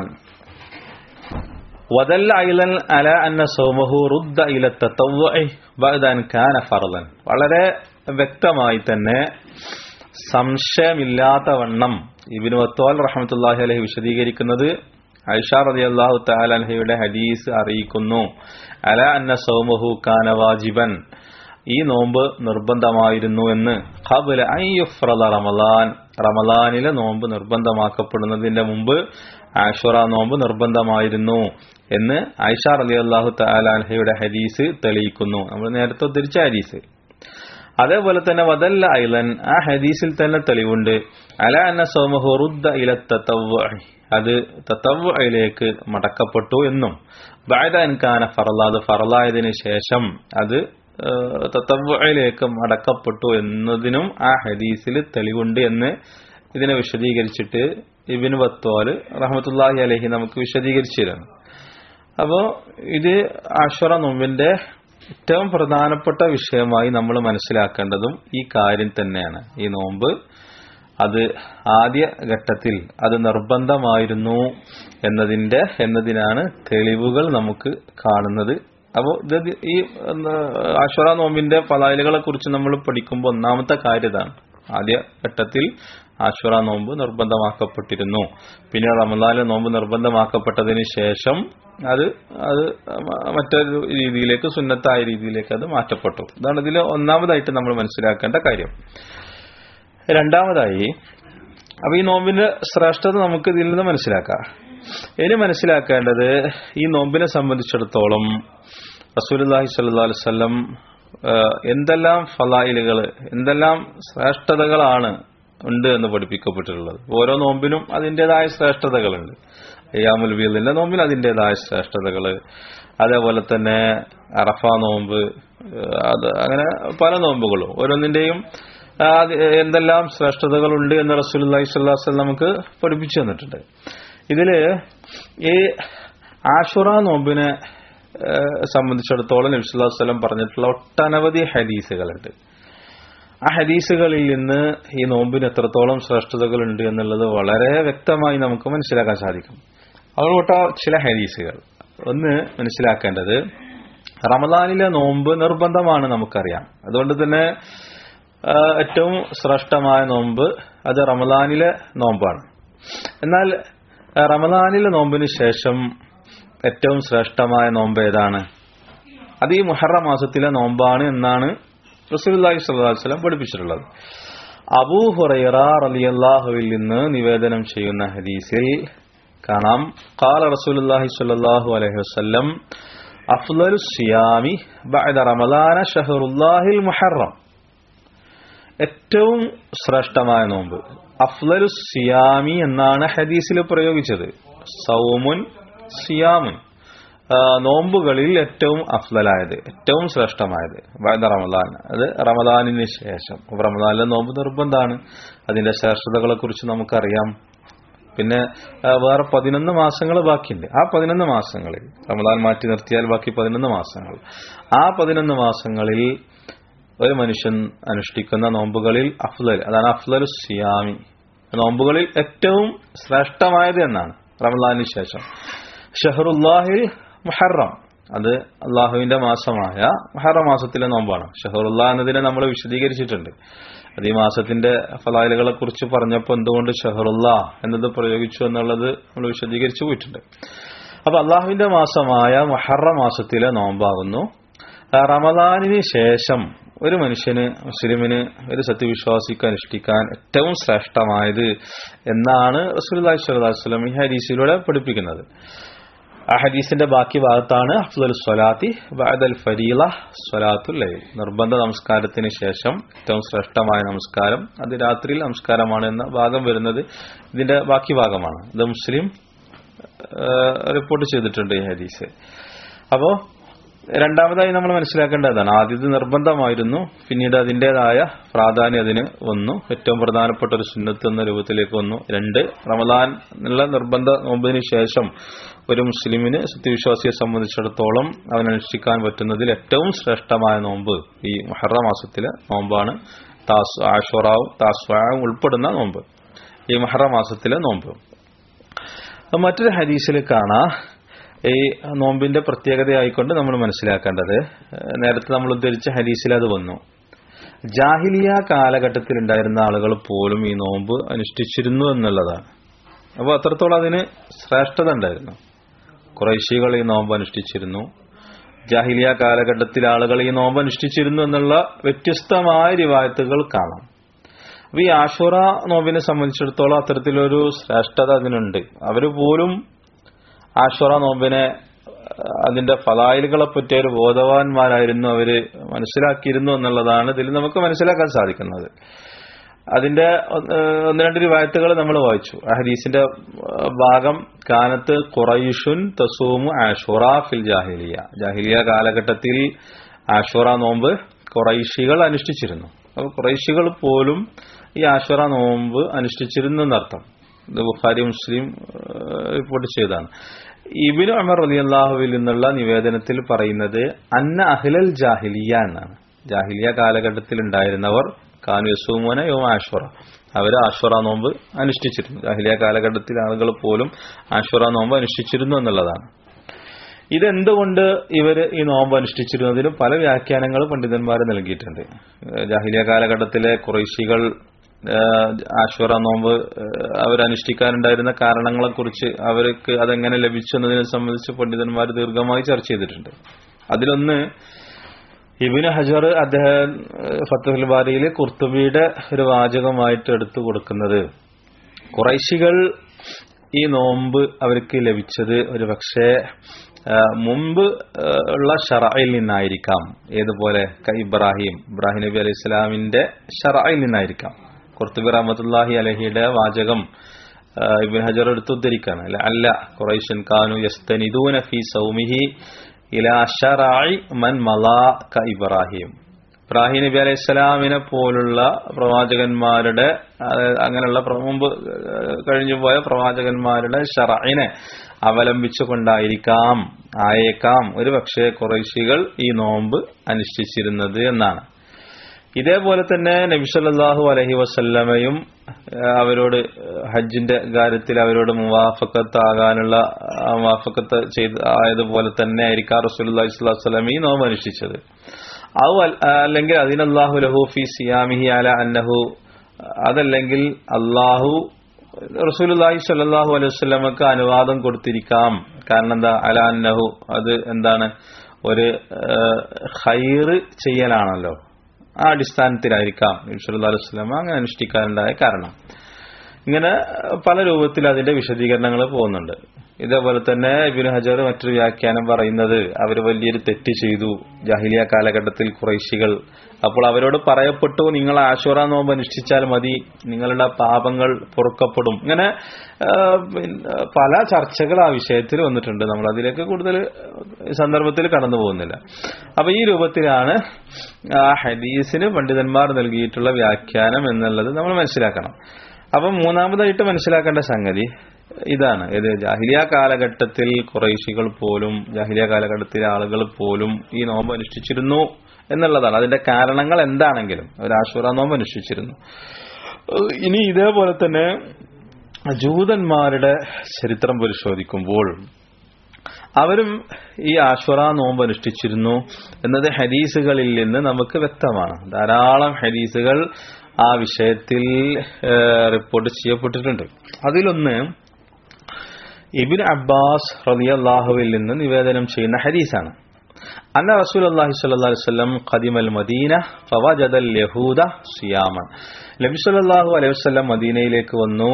ودل أيضا على أن صومه رد إلى التطوع بعد أن كان فرضا വളരെ വ്യക്തമായി തന്നെ സംശയമില്ലാത്ത വണ്ണം ഇബിന് വത്തോൽ റഹ്മത്തുല്ലാഹി അലഹി വിശദീകരിക്കുന്നത് ഐഷ റതി അള്ളാഹു താലഹയുടെ ഹദീസ് അറിയിക്കുന്നു അല അന്ന സൗമഹു കാന വാജിബൻ ഈ നോമ്പ് നിർബന്ധമായിരുന്നു എന്ന് ഖബല അയ്യുഫ്രദ റമലാൻ റമലാനിലെ നോമ്പ് നിർബന്ധമാക്കപ്പെടുന്നതിന്റെ മുമ്പ് ആഷുറ നോമ്പ് നിർബന്ധമായിരുന്നു എന്ന് ഐഷ റലി അള്ളാഹു താലാൻഹയുടെ ഹദീസ് തെളിയിക്കുന്നു നമ്മൾ നേരത്തെ ഉദ്ധരിച്ച ഹദീസ് അതേപോലെ തന്നെ വദല്ല ഐലൻ ആ ഹദീസിൽ തന്നെ തെളിവുണ്ട് അല അന്ന സോമഹുറുദ്ദ ഇല തത്തവ്വ അത് തത്തവ്വയിലേക്ക് മടക്കപ്പെട്ടു എന്നും ബാദ അൻകാന ഫറല അത് ഫറലായതിനു ശേഷം അത് തത്തവ്വയിലേക്ക് മടക്കപ്പെട്ടു എന്നതിനും ആ ഹദീസിൽ തെളിവുണ്ട് എന്ന് ഇതിനെ വിശദീകരിച്ചിട്ട് ഇബിന് ബത്തോല് റഹമത്തുല്ലാഹി അലഹി നമുക്ക് വിശദീകരിച്ചു തരാണ് അപ്പോ ഇത് ആശ്വറ നോമ്പിന്റെ ഏറ്റവും പ്രധാനപ്പെട്ട വിഷയമായി നമ്മൾ മനസ്സിലാക്കേണ്ടതും ഈ കാര്യം തന്നെയാണ് ഈ നോമ്പ് അത് ആദ്യ ഘട്ടത്തിൽ അത് നിർബന്ധമായിരുന്നു എന്നതിന്റെ എന്നതിനാണ് തെളിവുകൾ നമുക്ക് കാണുന്നത് അപ്പോൾ ഇത് ഈ ആശ്വറ നോമ്പിന്റെ പലായലുകളെ കുറിച്ച് നമ്മൾ പഠിക്കുമ്പോൾ ഒന്നാമത്തെ കാര്യം ഇതാണ് ആദ്യ ഘട്ടത്തിൽ ആശ്വറ നോമ്പ് നിർബന്ധമാക്കപ്പെട്ടിരുന്നു പിന്നെ റമദാനിലെ നോമ്പ് നിർബന്ധമാക്കപ്പെട്ടതിന് ശേഷം അത് അത് മറ്റൊരു രീതിയിലേക്ക് സുന്നത്തായ രീതിയിലേക്ക് അത് മാറ്റപ്പെട്ടു ഇതാണ് ഇതിൽ ഒന്നാമതായിട്ട് നമ്മൾ മനസ്സിലാക്കേണ്ട കാര്യം രണ്ടാമതായി അപ്പൊ ഈ നോമ്പിന്റെ ശ്രേഷ്ഠത നമുക്ക് ഇതിൽ നിന്ന് മനസ്സിലാക്കാം ഇനി മനസ്സിലാക്കേണ്ടത് ഈ നോമ്പിനെ സംബന്ധിച്ചിടത്തോളം റസൂലുല്ലാഹി സ്വല്ലല്ലാഹു അലൈഹി വസല്ലം എന്തെല്ലാം ഫലായിലുകൾ എന്തെല്ലാം ശ്രേഷ്ഠതകളാണ് ഉണ്ട് എന്ന് പഠിപ്പിക്കപ്പെട്ടിട്ടുള്ളത് ഓരോ നോമ്പിനും അതിൻ്റെതായ ശ്രേഷ്ഠതകളുണ്ട് അയ്യാമുൽ വീലിന്റെ നോമ്പിന് അതിൻ്റെതായ ശ്രേഷ്ഠതകൾ അതേപോലെ തന്നെ അറഫ നോമ്പ് ഏഹ് അത് അങ്ങനെ പല നോമ്പുകളും ഓരോന്നിന്റെയും ആ, അത് എന്തെല്ലാം ശ്രേഷ്ഠതകളുണ്ട് എന്ന് റസൂൽ അള്ളാഹി നമുക്ക് പഠിപ്പിച്ചു തന്നിട്ടുണ്ട് ഇതില് ഈ ആഷുറ നോമ്പിനെ ഏഹ് സംബന്ധിച്ചിടത്തോളം നബി സല്ലല്ലാഹു അലൈഹി വസല്ലം പറഞ്ഞിട്ടുള്ള ഒട്ടനവധി ഹദീസുകളുണ്ട് ആ ഹദീസുകളിൽ നിന്ന് ഈ നോമ്പിന് എത്രത്തോളം ശ്രേഷ്ഠതകളുണ്ട് എന്നുള്ളത് വളരെ വ്യക്തമായി നമുക്ക് മനസ്സിലാക്കാൻ സാധിക്കും അതുകൊട്ട ചില ഹദീസുകൾ ഒന്ന് മനസ്സിലാക്കേണ്ടത് റമദാനിലെ നോമ്പ് നിർബന്ധമാണ് നമുക്കറിയാം അതുകൊണ്ട് തന്നെ ആ, ഏറ്റവും ശ്രേഷ്ഠമായ നോമ്പ് അത് റമദാനിലെ നോമ്പാണ് എന്നാൽ ആ, റമദാനിലെ നോമ്പിന് ശേഷം ഏറ്റവും ശ്രേഷ്ഠമായ നോമ്പ് ഏതാണ് അത് ഈ മുഹറ മാസത്തിലെ നോമ്പാണ് എന്നാണ് റസൂലുള്ളാഹി സ്വല്ലല്ലാഹു അലൈഹി വസല്ലം പഠിപ്പിച്ചിട്ടുള്ളത് അബൂ ഹുറൈറ റളിയല്ലാഹുവിൽ നിന്ന് നിവേദനം ചെയ്യുന്ന ഹദീസിൽ കാണാം ഖാല റസൂലുള്ളാഹി സ്വല്ലല്ലാഹു അലൈഹി വസല്ലം അഫ്ളലു സിയാമി ബഅദ റമളാന ഷഹറുല്ലാഹിൽ മുഹറം ഏറ്റവും ശ്രേഷ്ഠമായ നോമ്പ് അഫ്ലലു സിയാമി എന്നാണ് ഹദീസിൽ പ്രയോഗിച്ചത് സൗമുൻ സിയാമുൻ ആ, നോമ്പുകളിൽ ഏറ്റവും അഫ്ലലായത് ഏറ്റവും ശ്രേഷ്ഠമായത് വൈദ റമദാൻ അത് റമദാനിന് ശേഷം അപ്പൊ റമദാനിലെ നോമ്പ് നിർബന്ധമാണ് അതിന്റെ ശ്രേഷ്ഠതകളെ കുറിച്ച് നമുക്കറിയാം പിന്നെ ആ, വേറെ പതിനൊന്ന് മാസങ്ങൾ ബാക്കിയുണ്ട് ആ പതിനൊന്ന് മാസങ്ങളിൽ റമദാൻ മാറ്റി നിർത്തിയാൽ ബാക്കി പതിനൊന്ന് മാസങ്ങൾ ആ പതിനൊന്ന് മാസങ്ങളിൽ ഒരു മനുഷ്യൻ അനുഷ്ഠിക്കുന്ന നോമ്പുകളിൽ അഫ്ലൽ അതാണ് അഫ്ലൽ സിയാമി നോമ്പുകളിൽ ഏറ്റവും ശ്രേഷ്ഠമായത് എന്നാണ് റമദാനിന് ശേഷം ഷഹറുല്ലാഹിൽ മുഹറം അത് അള്ളാഹുവിന്റെ മാസമായ മുഹറം മാസത്തിലെ നോമ്പാണ് ഷഹറുല്ലാ എന്നതിനെ നമ്മൾ വിശദീകരിച്ചിട്ടുണ്ട് അത് ഈ മാസത്തിന്റെ ഫലായിലുകളെ കുറിച്ച് പറഞ്ഞപ്പോൾ എന്തുകൊണ്ട് ഷഹറുല്ല എന്നത് പ്രയോഗിച്ചു എന്നുള്ളത് നമ്മൾ വിശദീകരിച്ചു പോയിട്ടുണ്ട് അപ്പൊ അള്ളാഹുവിന്റെ മാസമായ മുഹറ മാസത്തിലെ നോമ്പാകുന്നു ആ റമദാനിന് ശേഷം ഒരു മനുഷ്യന് മുസ്ലിമിന് ഒരു സത്യവിശ്വാസിക്ക് അനുഷ്ഠിക്കാൻ ഏറ്റവും ശ്രേഷ്ഠമായത് എന്നാണ് റസൂലുള്ളാഹി സ്വല്ലല്ലാഹു അലൈഹി വസല്ലം ഈ ഹദീസിലൂടെ പഠിപ്പിക്കുന്നത് ആ ഹദീസിന്റെ ബാക്കി ഭാഗത്താണ് അഫ്ദൽ സ്വലാത്തി ബഅദൽ ഫരീല സ്വലാത്തുൽ ലൈൽ നിർബന്ധ നമസ്കാരത്തിന് ശേഷം ഏറ്റവും ശ്രേഷ്ഠമായ നമസ്കാരം അത് രാത്രിയിൽ നമസ്കാരമാണ് എന്ന ഭാഗം വരുന്നത് ഇതിന്റെ ബാക്കി ഭാഗമാണ് ഇത് മുസ്ലിം റിപ്പോർട്ട് ചെയ്തിട്ടുണ്ട് ഈ ഹദീസ് അപ്പോ രണ്ടാമതായി നമ്മൾ മനസ്സിലാക്കേണ്ടതാണ് ആദ്യത്തെ നിർബന്ധമായിരുന്നു പിന്നീട് അതിൻ്റെതായ പ്രാധാന്യം അതിന് വന്നു ഏറ്റവും പ്രധാനപ്പെട്ട ഒരു സുന്നത്ത് എന്ന രൂപത്തിലേക്ക് വന്നു രണ്ട് റമദാൻ എന്നുള്ള നിർബന്ധ നോമ്പിന് ശേഷം ഒരു മുസ്ലിമിന് സത്യവിശ്വാസിയെ സംബന്ധിച്ചിടത്തോളം അവൻ അനുഷ്ഠിക്കാൻ പറ്റുന്നതിൽ ഏറ്റവും ശ്രേഷ്ഠമായ നോമ്പ് ഈ മഹറ മാസത്തിലെ നോമ്പാണ് താസ് ആഷോറാവും താസ്വാവും ഉൾപ്പെടുന്ന നോമ്പ് ഈ മഹറ മാസത്തിലെ നോമ്പ് മറ്റൊരു ഹദീസിൽ കാണാം ഈ നോമ്പിന്റെ പ്രത്യേകതയായിക്കൊണ്ട് നമ്മൾ മനസ്സിലാക്കേണ്ടത് ഏഹ് നേരത്തെ നമ്മൾ ഉദ്ധരിച്ച ഹദീസിൽ അത് വന്നു ജാഹിലിയ കാലഘട്ടത്തിൽ ഉണ്ടായിരുന്ന ആളുകൾ പോലും ഈ നോമ്പ് അനുഷ്ഠിച്ചിരുന്നു എന്നുള്ളതാണ് അപ്പോൾ അത്രത്തോളം അതിന് ശ്രേഷ്ഠത ഉണ്ടായിരുന്നു കുറേശികൾ ഈ നോമ്പ് അനുഷ്ഠിച്ചിരുന്നു ജാഹിലിയ കാലഘട്ടത്തിൽ ആളുകൾ ഈ നോമ്പ് അനുഷ്ഠിച്ചിരുന്നു എന്നുള്ള വ്യത്യസ്തമായ റിവായത്തുകൾ കാണാം അപ്പൊ ഈ ആഷുറ നോമ്പിനെ സംബന്ധിച്ചിടത്തോളം അത്തരത്തിലൊരു ശ്രേഷ്ഠത അതിനുണ്ട് അവര് പോലും ആഷുറ നോമ്പിനെ അഹ് അതിന്റെ ഫലായിലുകളെ പറ്റി ഒരു ബോധവാന്മാരായിരുന്നു അവര് മനസ്സിലാക്കിയിരുന്നു എന്നുള്ളതാണ് ഇതിൽ നമുക്ക് മനസ്സിലാക്കാൻ സാധിക്കുന്നത് അതിന്റെ ഒന്ന് ഒന്ന് രണ്ട് റിവായത്തുകൾ നമ്മൾ വായിച്ചു ആ ഹദീസിന്റെ അഹ് ഭാഗം കാനത്ത് ഖുറൈഷുൻ തസൂമു ആഷുറ ഫിൽ ജാഹിലിയ ജാഹിലിയ കാലഘട്ടത്തിൽ ആഷുറ നോമ്പ് ഖുറൈഷികൾ അനുഷ്ഠിച്ചിരുന്നു അപ്പോൾ ഖുറൈഷികൾ പോലും ഈ ആഷുറ നോമ്പ് അനുഷ്ഠിച്ചിരുന്നു എന്നർത്ഥം ഇത് ബുഖാരി മുസ്ലിം ഏഹ്, റിപ്പോർട്ട് ചെയ്തതാണ് ഇബിന് അമർ അലി അള്ളാഹുവിൽ നിന്നുള്ള നിവേദനത്തിൽ പറയുന്നത് അന്ന അഹ്ലൽ ജാഹിലിയ എന്നാണ് ജാഹിലിയ കാലഘട്ടത്തിൽ ഉണ്ടായിരുന്നവർ കാനു യസൂമോന യോ ആഷുറ അവർ ആഷുറ നോമ്പ് അനുഷ്ഠിച്ചിരുന്നു ജാഹിലിയ കാലഘട്ടത്തിൽ ആളുകൾ പോലും ആഷുറ നോമ്പ് അനുഷ്ഠിച്ചിരുന്നു എന്നുള്ളതാണ് ഇതെന്തുകൊണ്ട് ഇവർ ഈ നോമ്പ് അനുഷ്ഠിച്ചിരുന്നതിന് പല വ്യാഖ്യാനങ്ങൾ പണ്ഡിതന്മാർ നൽകിയിട്ടുണ്ട് ഏഹ് ജാഹിലിയ കാലഘട്ടത്തിലെ കുറേശികൾ ആശ്വറ നോമ്പ് ഏഹ് അവരനുഷ്ഠിക്കാനുണ്ടായിരുന്ന കാരണങ്ങളെക്കുറിച്ച് അവർക്ക് അതെങ്ങനെ ലഭിച്ചു എന്നതിനെ സംബന്ധിച്ച് പണ്ഡിതന്മാർ ദീർഘമായി ചർച്ച ചെയ്തിട്ടുണ്ട് അതിലൊന്ന് ഇബിന് ഹജർ അദ്ദേഹം ഏഹ് ഫത്തുൽ ബാരിയിൽ കുർത്തുബിയുടെ ഒരു വാചകമായിട്ട് എടുത്തു കൊടുക്കുന്നത് കുറൈശികൾ ഈ നോമ്പ് അവർക്ക് ലഭിച്ചത് ഒരു പക്ഷേ മുമ്പ് ആ, ഉള്ള ഷറയിൽ നിന്നായിരിക്കാം ഏതുപോലെ ക ഇബ്രാഹിം ഇബ്രാഹിം നബി അലൈഹി ഇസ്ലാമിന്റെ ഷറയിൽ നിന്നായിരിക്കാം ഖുർത്തുബി റഹമത്തുല്ലാഹി അലഹിയുടെ വാചകം ആ, ഇബ്നു ഹജർ എടുത്ത് ഉദ്ധരിക്കാണ് അല്ല അല്ല ഖുറൈശൻ കാനു യസ്തനിദൂന ഫീ സൗമിഹി ഇലാ ശറായി മൻ മലാ ക ഇബ്രാഹിം ഇബ്രാഹിം നബി അലൈഹി സ്വലാമിനെ പോലുള്ള പ്രവാചകന്മാരുടെ അതായത് അങ്ങനെയുള്ള പ്ര- മുമ്പ് കഴിഞ്ഞു പോയ പ്രവാചകന്മാരുടെ ഷറയിനെ അവലംബിച്ചുകൊണ്ടായിരിക്കാം ആയേക്കാം ഒരു പക്ഷേ കുറേശികൾ ഈ നോമ്പ് അനുഷ്ഠിച്ചിരുന്നത് എന്നാണ് ഇതേപോലെ തന്നെ നബിസല്ലാഹു അലഹി വസല്ലമയും ഏഹ്, അവരോട് ഏഹ്, ഹജ്ജിന്റെ കാര്യത്തിൽ അവരോട് മുവാഫക്കത്താകാനുള്ള ആ മുവാഫക്കത്ത് ചെയ്ത് ആയതുപോലെ തന്നെ ആയിരിക്കാം റസൂലുള്ളാഹി സ്വല്ലല്ലാഹു അലൈഹി വസല്ലം ഈ നോമ്പ് അനുഷ്ഠിച്ചത് ഔ അൽ- അല്ലെങ്കിൽ അതിനല്ലാഹു ലഹു ഫി സിയാമിഹി അല അന്നഹു അതല്ലെങ്കിൽ അള്ളാഹു റസൂലുള്ളാഹി സ്വല്ലല്ലാഹു അലൈഹി വസല്ലമക്ക് അനുവാദം കൊടുത്തിരിക്കാം കാരണം എന്താ അല അന്നഹു അത് എന്താണ് ഒരു ഏഹ്, ഖൈറ് ചെയ്യലാണല്ലോ ആ അടിസ്ഥാനത്തിലായിരിക്കാം നബി സല്ലല്ലാഹു അലൈഹി വസല്ലമ അങ്ങനെ അനുഷ്ഠിക്കാനുണ്ടായ കാരണം ഇങ്ങനെ പല രൂപത്തിൽ അതിന്റെ വിശദീകരണങ്ങൾ പോകുന്നുണ്ട് ഇതേപോലെ തന്നെ ഇബിന് ഹജർ മറ്റൊരു വ്യാഖ്യാനം പറയുന്നത് അവർ വലിയൊരു തെറ്റ് ചെയ്തു ജാഹിലിയ കാലഘട്ടത്തിൽ കുറൈശികൾ അപ്പോൾ അവരോട് പറയപ്പെട്ടു നിങ്ങൾ ആശുറ നോമ്പ് അനുഷ്ഠിച്ചാൽ മതി നിങ്ങളുടെ പാപങ്ങൾ പൊറുക്കപ്പെടും ഇങ്ങനെ ആ, പിന്നെ പല ചർച്ചകൾ ആ വിഷയത്തിൽ വന്നിട്ടുണ്ട് നമ്മൾ അതിലേക്ക് കൂടുതൽ സന്ദർഭത്തിൽ കടന്നു പോകുന്നില്ല അപ്പൊ ഈ രൂപത്തിലാണ് ആ ഹദീസിന് പണ്ഡിതന്മാർ നൽകിയിട്ടുള്ള വ്യാഖ്യാനം എന്നുള്ളത് നമ്മൾ മനസ്സിലാക്കണം അപ്പം മൂന്നാമതായിട്ട് മനസ്സിലാക്കേണ്ട സംഗതി ഇതാണ് ഇത് ജാഹിലിയ കാലഘട്ടത്തിൽ കുറേശികൾ പോലും ജാഹിലിയ കാലഘട്ടത്തിലെ ആളുകൾ പോലും ഈ നോമ്പ് അനുഷ്ഠിച്ചിരുന്നു എന്നുള്ളതാണ് അതിന്റെ കാരണങ്ങൾ എന്താണെങ്കിലും ഒരു ആശുറ നോമ്പ് അനുഷ്ഠിച്ചിരുന്നു ഏഹ് ഇനി ഇതേപോലെ തന്നെ ജൂതന്മാരുടെ ചരിത്രം പരിശോധിക്കുമ്പോൾ അവരും ഈ ആശ്വറ നോമ്പ് അനുഷ്ഠിച്ചിരുന്നു എന്നത് ഹദീസുകളിൽ നിന്ന് നമുക്ക് വ്യക്തമാണ് ധാരാളം ഹദീസുകൾ ആ വിഷയത്തിൽ ഏഹ്, റിപ്പോർട്ട് ചെയ്യപ്പെട്ടിട്ടുണ്ട് അതിലൊന്ന് ഇബിൻ അബ്ബാസ് റളിയല്ലാഹുവിൽ നിന്ന് നിവേദനം ചെയ്യുന്ന ഹദീസാണ് അന്ന റസൂൽ അള്ളാഹി സ്വല്ലല്ലാഹു അലൈഹി വസല്ലം ഖദിമൽ മദീന ഫവജദൽ യഹൂദ സിയാമൻ നബി സല്ലല്ലാഹു അലൈഹി വസല്ലം മദീനയിലേക്ക് വന്നു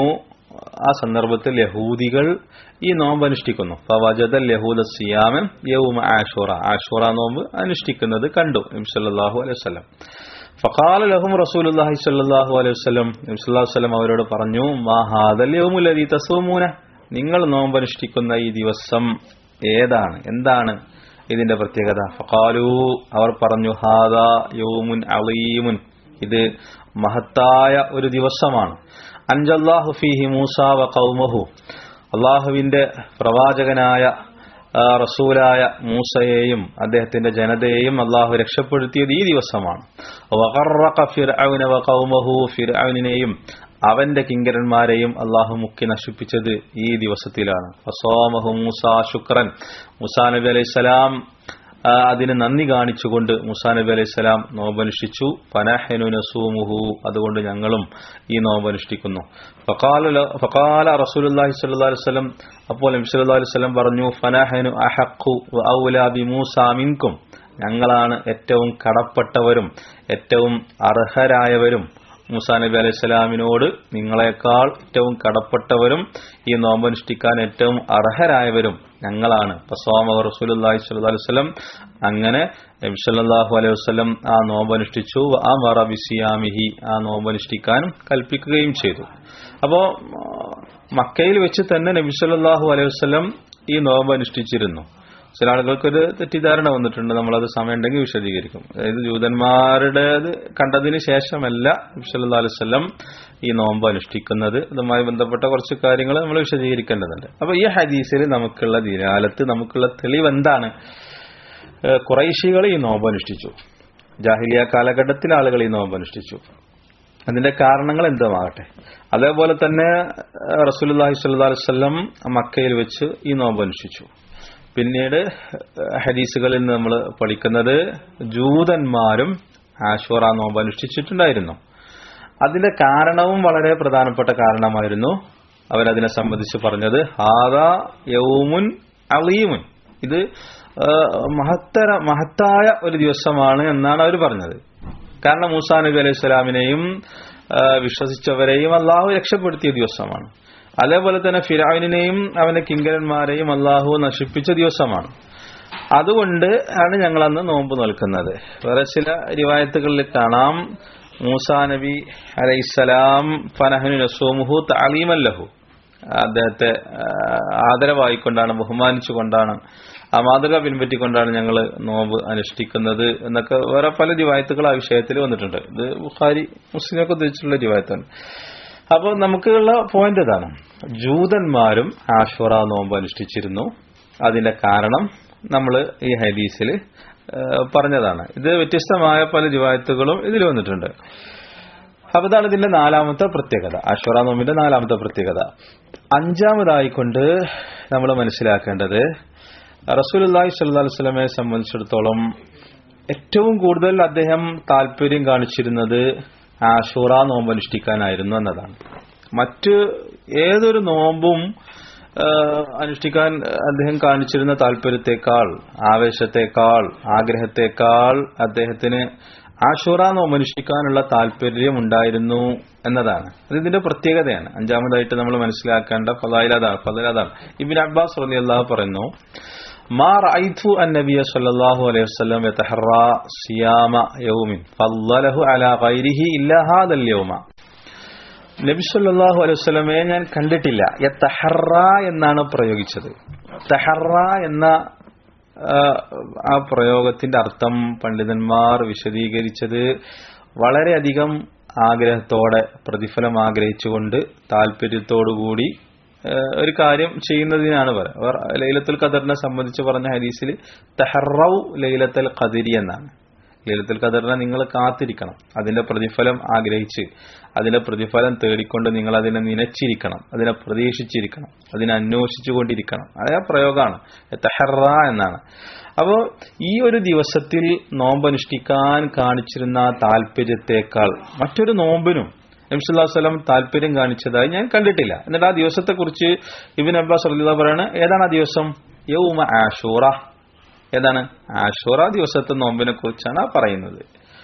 ആ സന്ദർഭത്തിൽ യഹൂദികൾ ഈ നോമ്പ് അനുഷ്ഠിക്കുന്നു ഫവജദൽ യഹൂദ സിയാമൻ യൗമ ആഷുറ ആഷുറ നോമ്പ് അനുഷ്ഠിക്കുന്നത് കണ്ടു നബി സല്ലല്ലാഹു അലൈഹി വസല്ലം ഫഖാല ലഹും റസൂലുള്ളാഹി സ്വല്ലല്ലാഹു അലൈഹി വസല്ലം നബി സല്ലല്ലാഹു അലൈഹി വസല്ലം അവരോട് പറഞ്ഞു മാ ഹാദൽ യൗമുല്ലദീ തസൂമൂന നിങ്ങൾ നോമ്പ് അനുഷ്ഠിക്കുന്ന ഈ ദിവസം ഏതാണ് എന്താണ് ഇതിന്റെ പ്രത്യേകത ഫഖാലു അവർ പറഞ്ഞു ഹാദ യൗമുൻ അളീമുൻ ഇത് മഹത്തായ ഒരു ദിവസമാണ് അൻജല്ലാഹു ഫീഹി മൂസ വ ഖൗമഹു അള്ളാഹുവിന്റെ പ്രവാചകനായ ആ, റസൂലായ മൂസയെയും അദ്ദേഹത്തിന്റെ ജനതയെയും അള്ളാഹു രക്ഷപ്പെടുത്തിയത് ഈ ദിവസമാണ് വഖറഖ ഫിർഔന വ ഖൗമഹു ഫിർഔനിനെയും അവന്റെ കിങ്കരന്മാരെയും അള്ളാഹു മുക്കി നശിപ്പിച്ചത് ഈ ദിവസത്തിലാണ് ഫസോമഹു മൂസ ശുക്രൻ മൂസാ നബി അലൈഹിസ്സലാം ആ, അതിന് നന്ദി കാണിച്ചുകൊണ്ട് മുസാ നബി അലൈഹി സ്വലാം നോമ്പനുഷ്ഠിച്ചു ഫനഹനു നസൂമുഹു അതുകൊണ്ട് ഞങ്ങളും ഈ നോമ്പനുഷ്ഠിക്കുന്നു ഫഖാല ല- ഫഖാല റസൂലുള്ളാഹി സ്വല്ലല്ലാഹു അലൈഹി വസല്ലം അപ്പോൾ നബി സല്ലല്ലാഹു അലൈഹി വസല്ലം പറഞ്ഞു ഫനഹനു അഹഖു വ ഔലാ ബി മൂസ മിൻകും ഞങ്ങളാണ് ഏറ്റവും കടപ്പെട്ടവരും ഏറ്റവും അർഹരായവരും മൂസാ നബി അലൈഹി സ്വലാമിനോട് നിങ്ങളെക്കാൾ ഏറ്റവും കടപ്പെട്ടവരും ഈ നോമ്പനുഷ്ഠിക്കാൻ ഏറ്റവും അർഹരായവരും ഞങ്ങളാണ് ഫസ്വാമ റസൂലുള്ളാഹി സ്വല്ലല്ലാഹു അലൈഹി വസല്ലം അങ്ങനെ നബി സല്ലല്ലാഹു അലൈഹി വസല്ലം ആ നോമ്പനുഷ്ഠിച്ചു ആ മറ ബിസിയാമിഹി ആ നോമ്പനുഷ്ഠിക്കാനും കൽപ്പിക്കുകയും ചെയ്തു അപ്പോ ആ, മക്കയിൽ വെച്ച് തന്നെ നബി സല്ലല്ലാഹു അലൈഹി വസല്ലം ഈ നോമ്പ് അനുഷ്ഠിച്ചിരുന്നു ചില ആളുകൾക്കൊരു തെറ്റിദ്ധാരണ വന്നിട്ടുണ്ട് നമ്മളത് സമയമുണ്ടെങ്കിൽ വിശദീകരിക്കും അതായത് ജൂതന്മാരുടെ കണ്ടതിന് ശേഷമല്ല നബി സല്ലല്ലാഹു അലൈഹി വസല്ലം ഈ നോമ്പ് അനുഷ്ഠിക്കുന്നത് അതുമായി ബന്ധപ്പെട്ട കുറച്ച് കാര്യങ്ങൾ നമ്മൾ വിശദീകരിക്കേണ്ടതുണ്ട് അപ്പൊ ഈ ഹദീസിൽ നമുക്കുള്ള ദിലാലത്ത് നമുക്കുള്ള തെളിവ് എന്താണ് ഏഹ് കുറൈശികൾ ഈ നോമ്പ് അനുഷ്ഠിച്ചു ജാഹിലിയ കാലഘട്ടത്തിൽ ആളുകൾ ഈ നോമ്പ് അനുഷ്ഠിച്ചു അതിന്റെ കാരണങ്ങൾ എന്തുമാകട്ടെ അതേപോലെ തന്നെ ഏഹ് റസൂലുള്ളാഹി സ്വല്ലല്ലാഹു അലൈഹി വസല്ലം മക്കയിൽ വെച്ച് ഈ നോമ്പ് അനുഷ്ഠിച്ചു പിന്നീട് ഏഹ് ഹദീസുകളിൽ നിന്ന് നമ്മൾ പഠിക്കുന്നത് ജൂതന്മാരും ആശോറ നോമ്പ് അനുഷ്ഠിച്ചിട്ടുണ്ടായിരുന്നു അതിന്റെ കാരണവും വളരെ പ്രധാനപ്പെട്ട കാരണമായിരുന്നു അവരതിനെ സംബന്ധിച്ച് പറഞ്ഞത് ഹാദാ യൗമുൻ അലീമുൻ ഇത് ആ, മഹത്തര മഹത്തായ ഒരു ദിവസമാണ് എന്നാണ് അവർ പറഞ്ഞത് കാരണം മൂസാ നബി അലൈഹി സ്വലാമിനെയും വിശ്വസിച്ചവരെയും അള്ളാഹു രക്ഷപ്പെടുത്തിയ ദിവസമാണ് അതേപോലെ തന്നെ ഫിറാവിനെയും അവന്റെ കിങ്കരന്മാരെയും അള്ളാഹു നശിപ്പിച്ച ദിവസമാണ് അതുകൊണ്ട് ആണ് ഞങ്ങൾ അന്ന് നോമ്പ് നോൽക്കുന്നത് വേറെ ചില റിവായത്തുകളിൽ കാണാം മൂസാ നബി അലൈസലാം ഫനഹനു നസൂമുഹു താലീമൻ ലഹു അദ്ദേഹത്തെ ആ, ആദരവായിക്കൊണ്ടാണ് ബഹുമാനിച്ചുകൊണ്ടാണ് ആ മാതൃക പിൻപറ്റിക്കൊണ്ടാണ് ഞങ്ങൾ നോമ്പ് അനുഷ്ഠിക്കുന്നത് എന്നൊക്കെ വേറെ പല രിവായത്തുകൾ ആ വിഷയത്തിൽ വന്നിട്ടുണ്ട് ഇത് ബുഖാരി മുസ്ലിമൊക്കെ ഉദ്ദേശിച്ചുള്ള രിവായത്താണ് അപ്പോൾ നമുക്കുള്ള പോയിന്റ് ഇതാണ് ജൂതന്മാരും ആശ്വറ നോമ്പ് അനുഷ്ഠിച്ചിരുന്നു അതിന്റെ കാരണം നമ്മൾ ഈ ഹദീസിൽ പറഞ്ഞതാണ് ഇത് വ്യത്യസ്തമായ പല രിവായത്തുകളും ഇതിൽ വന്നിട്ടുണ്ട് അപ്പൊ ഇതാണ് ഇതിന്റെ നാലാമത്തെ പ്രത്യേകത അശ്വറ നോമ്പിന്റെ നാലാമത്തെ പ്രത്യേകത അഞ്ചാമതായിക്കൊണ്ട് നമ്മൾ മനസ്സിലാക്കേണ്ടത് റസൂലി സ്വല്ലി വസ്ലമെ സംബന്ധിച്ചിടത്തോളം ഏറ്റവും കൂടുതൽ അദ്ദേഹം താല്പര്യം കാണിച്ചിരുന്നത് ആഷൂറ നോമ്പ് അനുഷ്ഠിക്കാനായിരുന്നു എന്നതാണ് മറ്റ് ഏതൊരു നോമ്പും ആ, അനുഷ്ഠിക്കാൻ അദ്ദേഹം കാണിച്ചിരുന്ന താല്പര്യത്തെക്കാൾ ആവേശത്തെക്കാൾ ആഗ്രഹത്തെക്കാൾ അദ്ദേഹത്തിന് ആഷൂറ നോമ്പ് അനുഷ്ഠിക്കാനുള്ള താല്പര്യം ഉണ്ടായിരുന്നു എന്നതാണ് അത് ഇതിന്റെ പ്രത്യേകതയാണ് അഞ്ചാമതായിട്ട് നമ്മൾ മനസ്സിലാക്കേണ്ട ഫലായിലതാണ് ഫലായിലതാണ് ഇബിൻ അബ്ബാസ് റലി അള്ളാഹു പറയുന്നു ما رأيت النبي صلى الله عليه وسلم يتحرى صيام يوم فضله على غيره إلا هذا اليوم നബി സല്ലല്ലാഹു അലൈഹി വസല്ലമയെ ഞാൻ കണ്ടിട്ടില്ല യത്തഹറ എന്നാണ് പ്രയോഗിച്ചത് തഹറ എന്ന ആ, ആ പ്രയോഗത്തിന്റെ അർത്ഥം പണ്ഡിതന്മാർ വിശദീകരിച്ചത് വളരെയധികം ആഗ്രഹത്തോടെ പ്രതിഫലം ആഗ്രഹിച്ചുകൊണ്ട് താല്പര്യത്തോടുകൂടി ആ, ഒരു കാര്യം ചെയ്യുന്നതിനാണ് പറയുക ലൈലത്തുൽ ഖദറിനെ സംബന്ധിച്ച് പറഞ്ഞ ഹദീസിൽ തഹറവ് ലൈലത്തുൽ ഖദരി എന്നാണ് ലൈലത്തുൽ ഖദറിനെ നിങ്ങൾ കാത്തിരിക്കണം അതിന്റെ പ്രതിഫലം ആഗ്രഹിച്ച് അതിന്റെ പ്രതിഫലം തേടിക്കൊണ്ട് നിങ്ങൾ അതിനെ നനച്ചിരിക്കണം അതിനെ പ്രതീക്ഷിച്ചിരിക്കണം അതിനെ അന്വേഷിച്ചുകൊണ്ടിരിക്കണം അതേ പ്രയോഗമാണ് തെഹറ എന്നാണ് അപ്പോൾ ഈ ഒരു ദിവസത്തിൽ നോമ്പനുഷ്ഠിക്കാൻ കാണിച്ചിരുന്ന താല്പര്യത്തെക്കാൾ മറ്റൊരു നോമ്പിനും നബ്സുല്ലാസ്ലം താല്പര്യം കാണിച്ചതായി ഞാൻ കണ്ടിട്ടില്ല എന്നിട്ട് ആ ദിവസത്തെക്കുറിച്ച് ഇബിൻ അബ്ബാസ് അല്ലാ പറയാണ് ഏതാണ് ആ ദിവസം യൗമ ആഷൂറ ഏതാണ് ആഷൂറ ദിവസത്തെ നോമ്പിനെ കുറിച്ചാണ് ആ പറയുന്നത്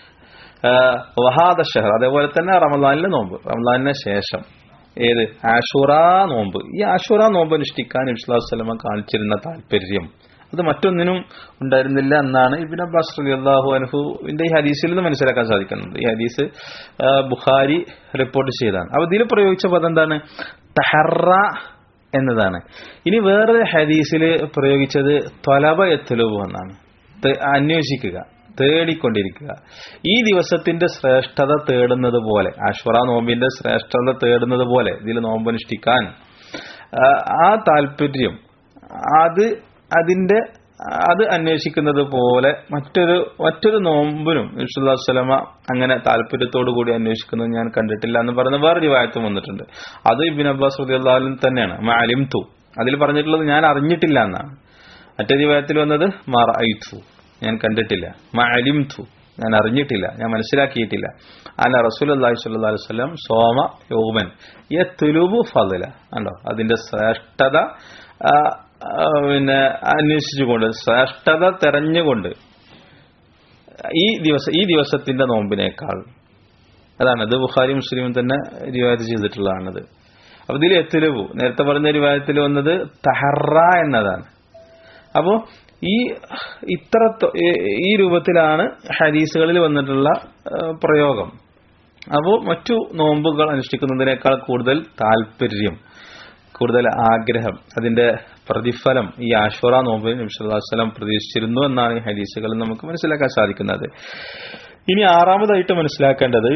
വഹാദ ഷഹർ അതേപോലെ തന്നെ റമദാനിലെ നോമ്പ് റമദാനിന് ശേഷം ഏത് ആഷൂറ നോമ്പ് ഈ ആഷൂറ നോമ്പ് അനുഷ്ഠിക്കാൻ ഇസ്ലാസ്ലമ കാണിച്ചിരുന്ന താല്പര്യം അത് മറ്റൊന്നിനും ഉണ്ടായിരുന്നില്ല എന്നാണ് ഇബിൻ അബ്ബാസ് അലി അള്ളാഹു അനുഹുവിന്റെ ഈ ഹദീസിൽ നിന്ന് മനസ്സിലാക്കാൻ സാധിക്കുന്നത് ഈ ഹദീസ് ആ, ബുഖാരി റിപ്പോർട്ട് ചെയ്തതാണ് അപ്പൊ ഇതിൽ പ്രയോഗിച്ച പദം എന്താണ് തഹറ എന്നതാണ് ഇനി വേറെ ഹദീസിൽ പ്രയോഗിച്ചത് ത്വലബ എത്തലുബു എന്നാണ് തെ- അന്വേഷിക്കുക തേടിക്കൊണ്ടിരിക്കുക ഈ ദിവസത്തിന്റെ ശ്രേഷ്ഠത തേടുന്നത് പോലെ അശ്വറ നോമ്പിന്റെ ശ്രേഷ്ഠത തേടുന്നത് പോലെ ഇതിൽ നോമ്പനുഷ്ഠിക്കാൻ ആ, ആ താല്പര്യം അത് അതിന്റെ അത് അന്വേഷിക്കുന്നത് പോലെ മറ്റൊരു മറ്റൊരു നോമ്പിനും സ്വലമ അങ്ങനെ താല്പര്യത്തോടു കൂടി അന്വേഷിക്കുന്നത് ഞാൻ കണ്ടിട്ടില്ല എന്ന് പറയുന്ന വേറെ രൂപായത്തും വന്നിട്ടുണ്ട് അത് ഇബിൻ അബ്ബാസ് റദിയുള്ളാലും തന്നെയാണ് മാലിം തു അതിൽ പറഞ്ഞിട്ടുള്ളത് ഞാൻ അറിഞ്ഞിട്ടില്ല എന്നാണ് മറ്റേ രൂപായത്തിൽ വന്നത് മറ ഐത്തു ഞാൻ കണ്ടിട്ടില്ല മാലിം തു ഞാൻ അറിഞ്ഞിട്ടില്ല ഞാൻ മനസ്സിലാക്കിയിട്ടില്ല അല്ല റസൂൽ അള്ളാഹി സ്വല്ലി വസ്ലം സോമ യോമൻ യ തുലുബു ഫതില ഉണ്ടോ അതിന്റെ ശ്രേഷ്ഠത ആ, ആ, പിന്നെ അന്വേഷിച്ചുകൊണ്ട് ശ്രേഷ്ഠത തെരഞ്ഞുകൊണ്ട് ഈ ദിവസം ഈ ദിവസത്തിന്റെ നോമ്പിനേക്കാൾ അതാണ് അത് ബുഖാരി മുസ്ലിമും തന്നെ റിവായത്ത് ചെയ്തിട്ടുള്ളതാണത് അപ്പൊ ഇതിൽ എത്തുലവു നേരത്തെ പറഞ്ഞ റിവായത്തിൽ വന്നത് തഹറ എന്നതാണ് അപ്പോ ഈ ഇത്ര ത- ഈ- ഈ രൂപത്തിലാണ് ഹദീസുകളിൽ വന്നിട്ടുള്ള ആ, പ്രയോഗം അപ്പോൾ മറ്റു നോമ്പുകൾ അനുഷ്ഠിക്കുന്നതിനേക്കാൾ കൂടുതൽ താല്പര്യം കൂടുതൽ ആഗ്രഹം അതിന്റെ പ്രതിഫലം ഈ ആശ്വറ നോമ്പിൽ നബിസ്വല്ലാം പ്രതീക്ഷിച്ചിരുന്നു എന്നാണ് ഈ ഹദീസുകളിൽ നമുക്ക് മനസ്സിലാക്കാൻ സാധിക്കുന്നത് ഇനി ആറാമതായിട്ട് മനസ്സിലാക്കേണ്ടത്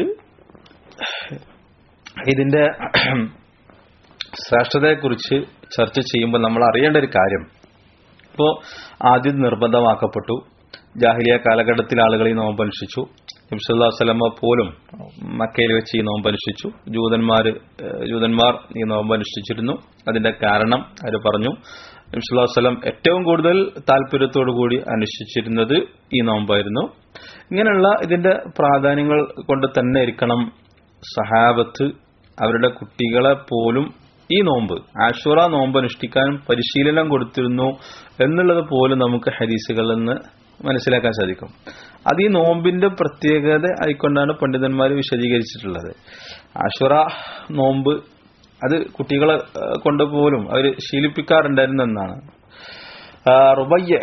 ഇതിന്റെ ശ്രേഷ്ഠതയെക്കുറിച്ച് ചർച്ച ചെയ്യുമ്പോൾ നമ്മൾ അറിയേണ്ട ഒരു കാര്യം ഇപ്പോൾ ആദ്യം നിർബന്ധമാക്കപ്പെട്ടു ജാഹിലിയ കാലഘട്ടത്തിൽ ആളുകൾ ഈ നോമ്പ് അനുഷ്ഠിച്ചു നബ്സുല്ലാ വസ്ലമ പോലും മക്കയിൽ വെച്ച് ഈ നോമ്പ് അനുഷ്ഠിച്ചു ജൂതന്മാർ ജൂതന്മാർ ഈ നോമ്പ് അനുഷ്ഠിച്ചിരുന്നു അതിന്റെ കാരണം അവർ പറഞ്ഞു നബ്സുല്ലാ വസ്ലം ഏറ്റവും കൂടുതൽ താല്പര്യത്തോടു കൂടി അനുഷ്ഠിച്ചിരുന്നത് ഈ നോമ്പായിരുന്നു ഇങ്ങനെയുള്ള ഇതിന്റെ പ്രാധാന്യങ്ങൾ കൊണ്ട് തന്നെ ഇരിക്കണം സഹാബത്ത് അവരുടെ കുട്ടികളെ പോലും ഈ നോമ്പ് ആഷുറ നോമ്പ് അനുഷ്ഠിക്കാൻ പരിശീലനം കൊടുത്തിരുന്നു എന്നുള്ളത് പോലും നമുക്ക് ഹദീസുകളിൽ നിന്ന് മനസ്സിലാക്കാൻ സാധിക്കും അത് ഈ നോമ്പിന്റെ പ്രത്യേകത ആയിക്കൊണ്ടാണ് പണ്ഡിതന്മാർ വിശദീകരിച്ചിട്ടുള്ളത് ആഷുറ നോമ്പ് അത് കുട്ടികളെ ഏഹ്, കൊണ്ട് പോലും അവർ ശീലിപ്പിക്കാറുണ്ടായിരുന്നു എന്നാണ് ആ, റുബയ്യ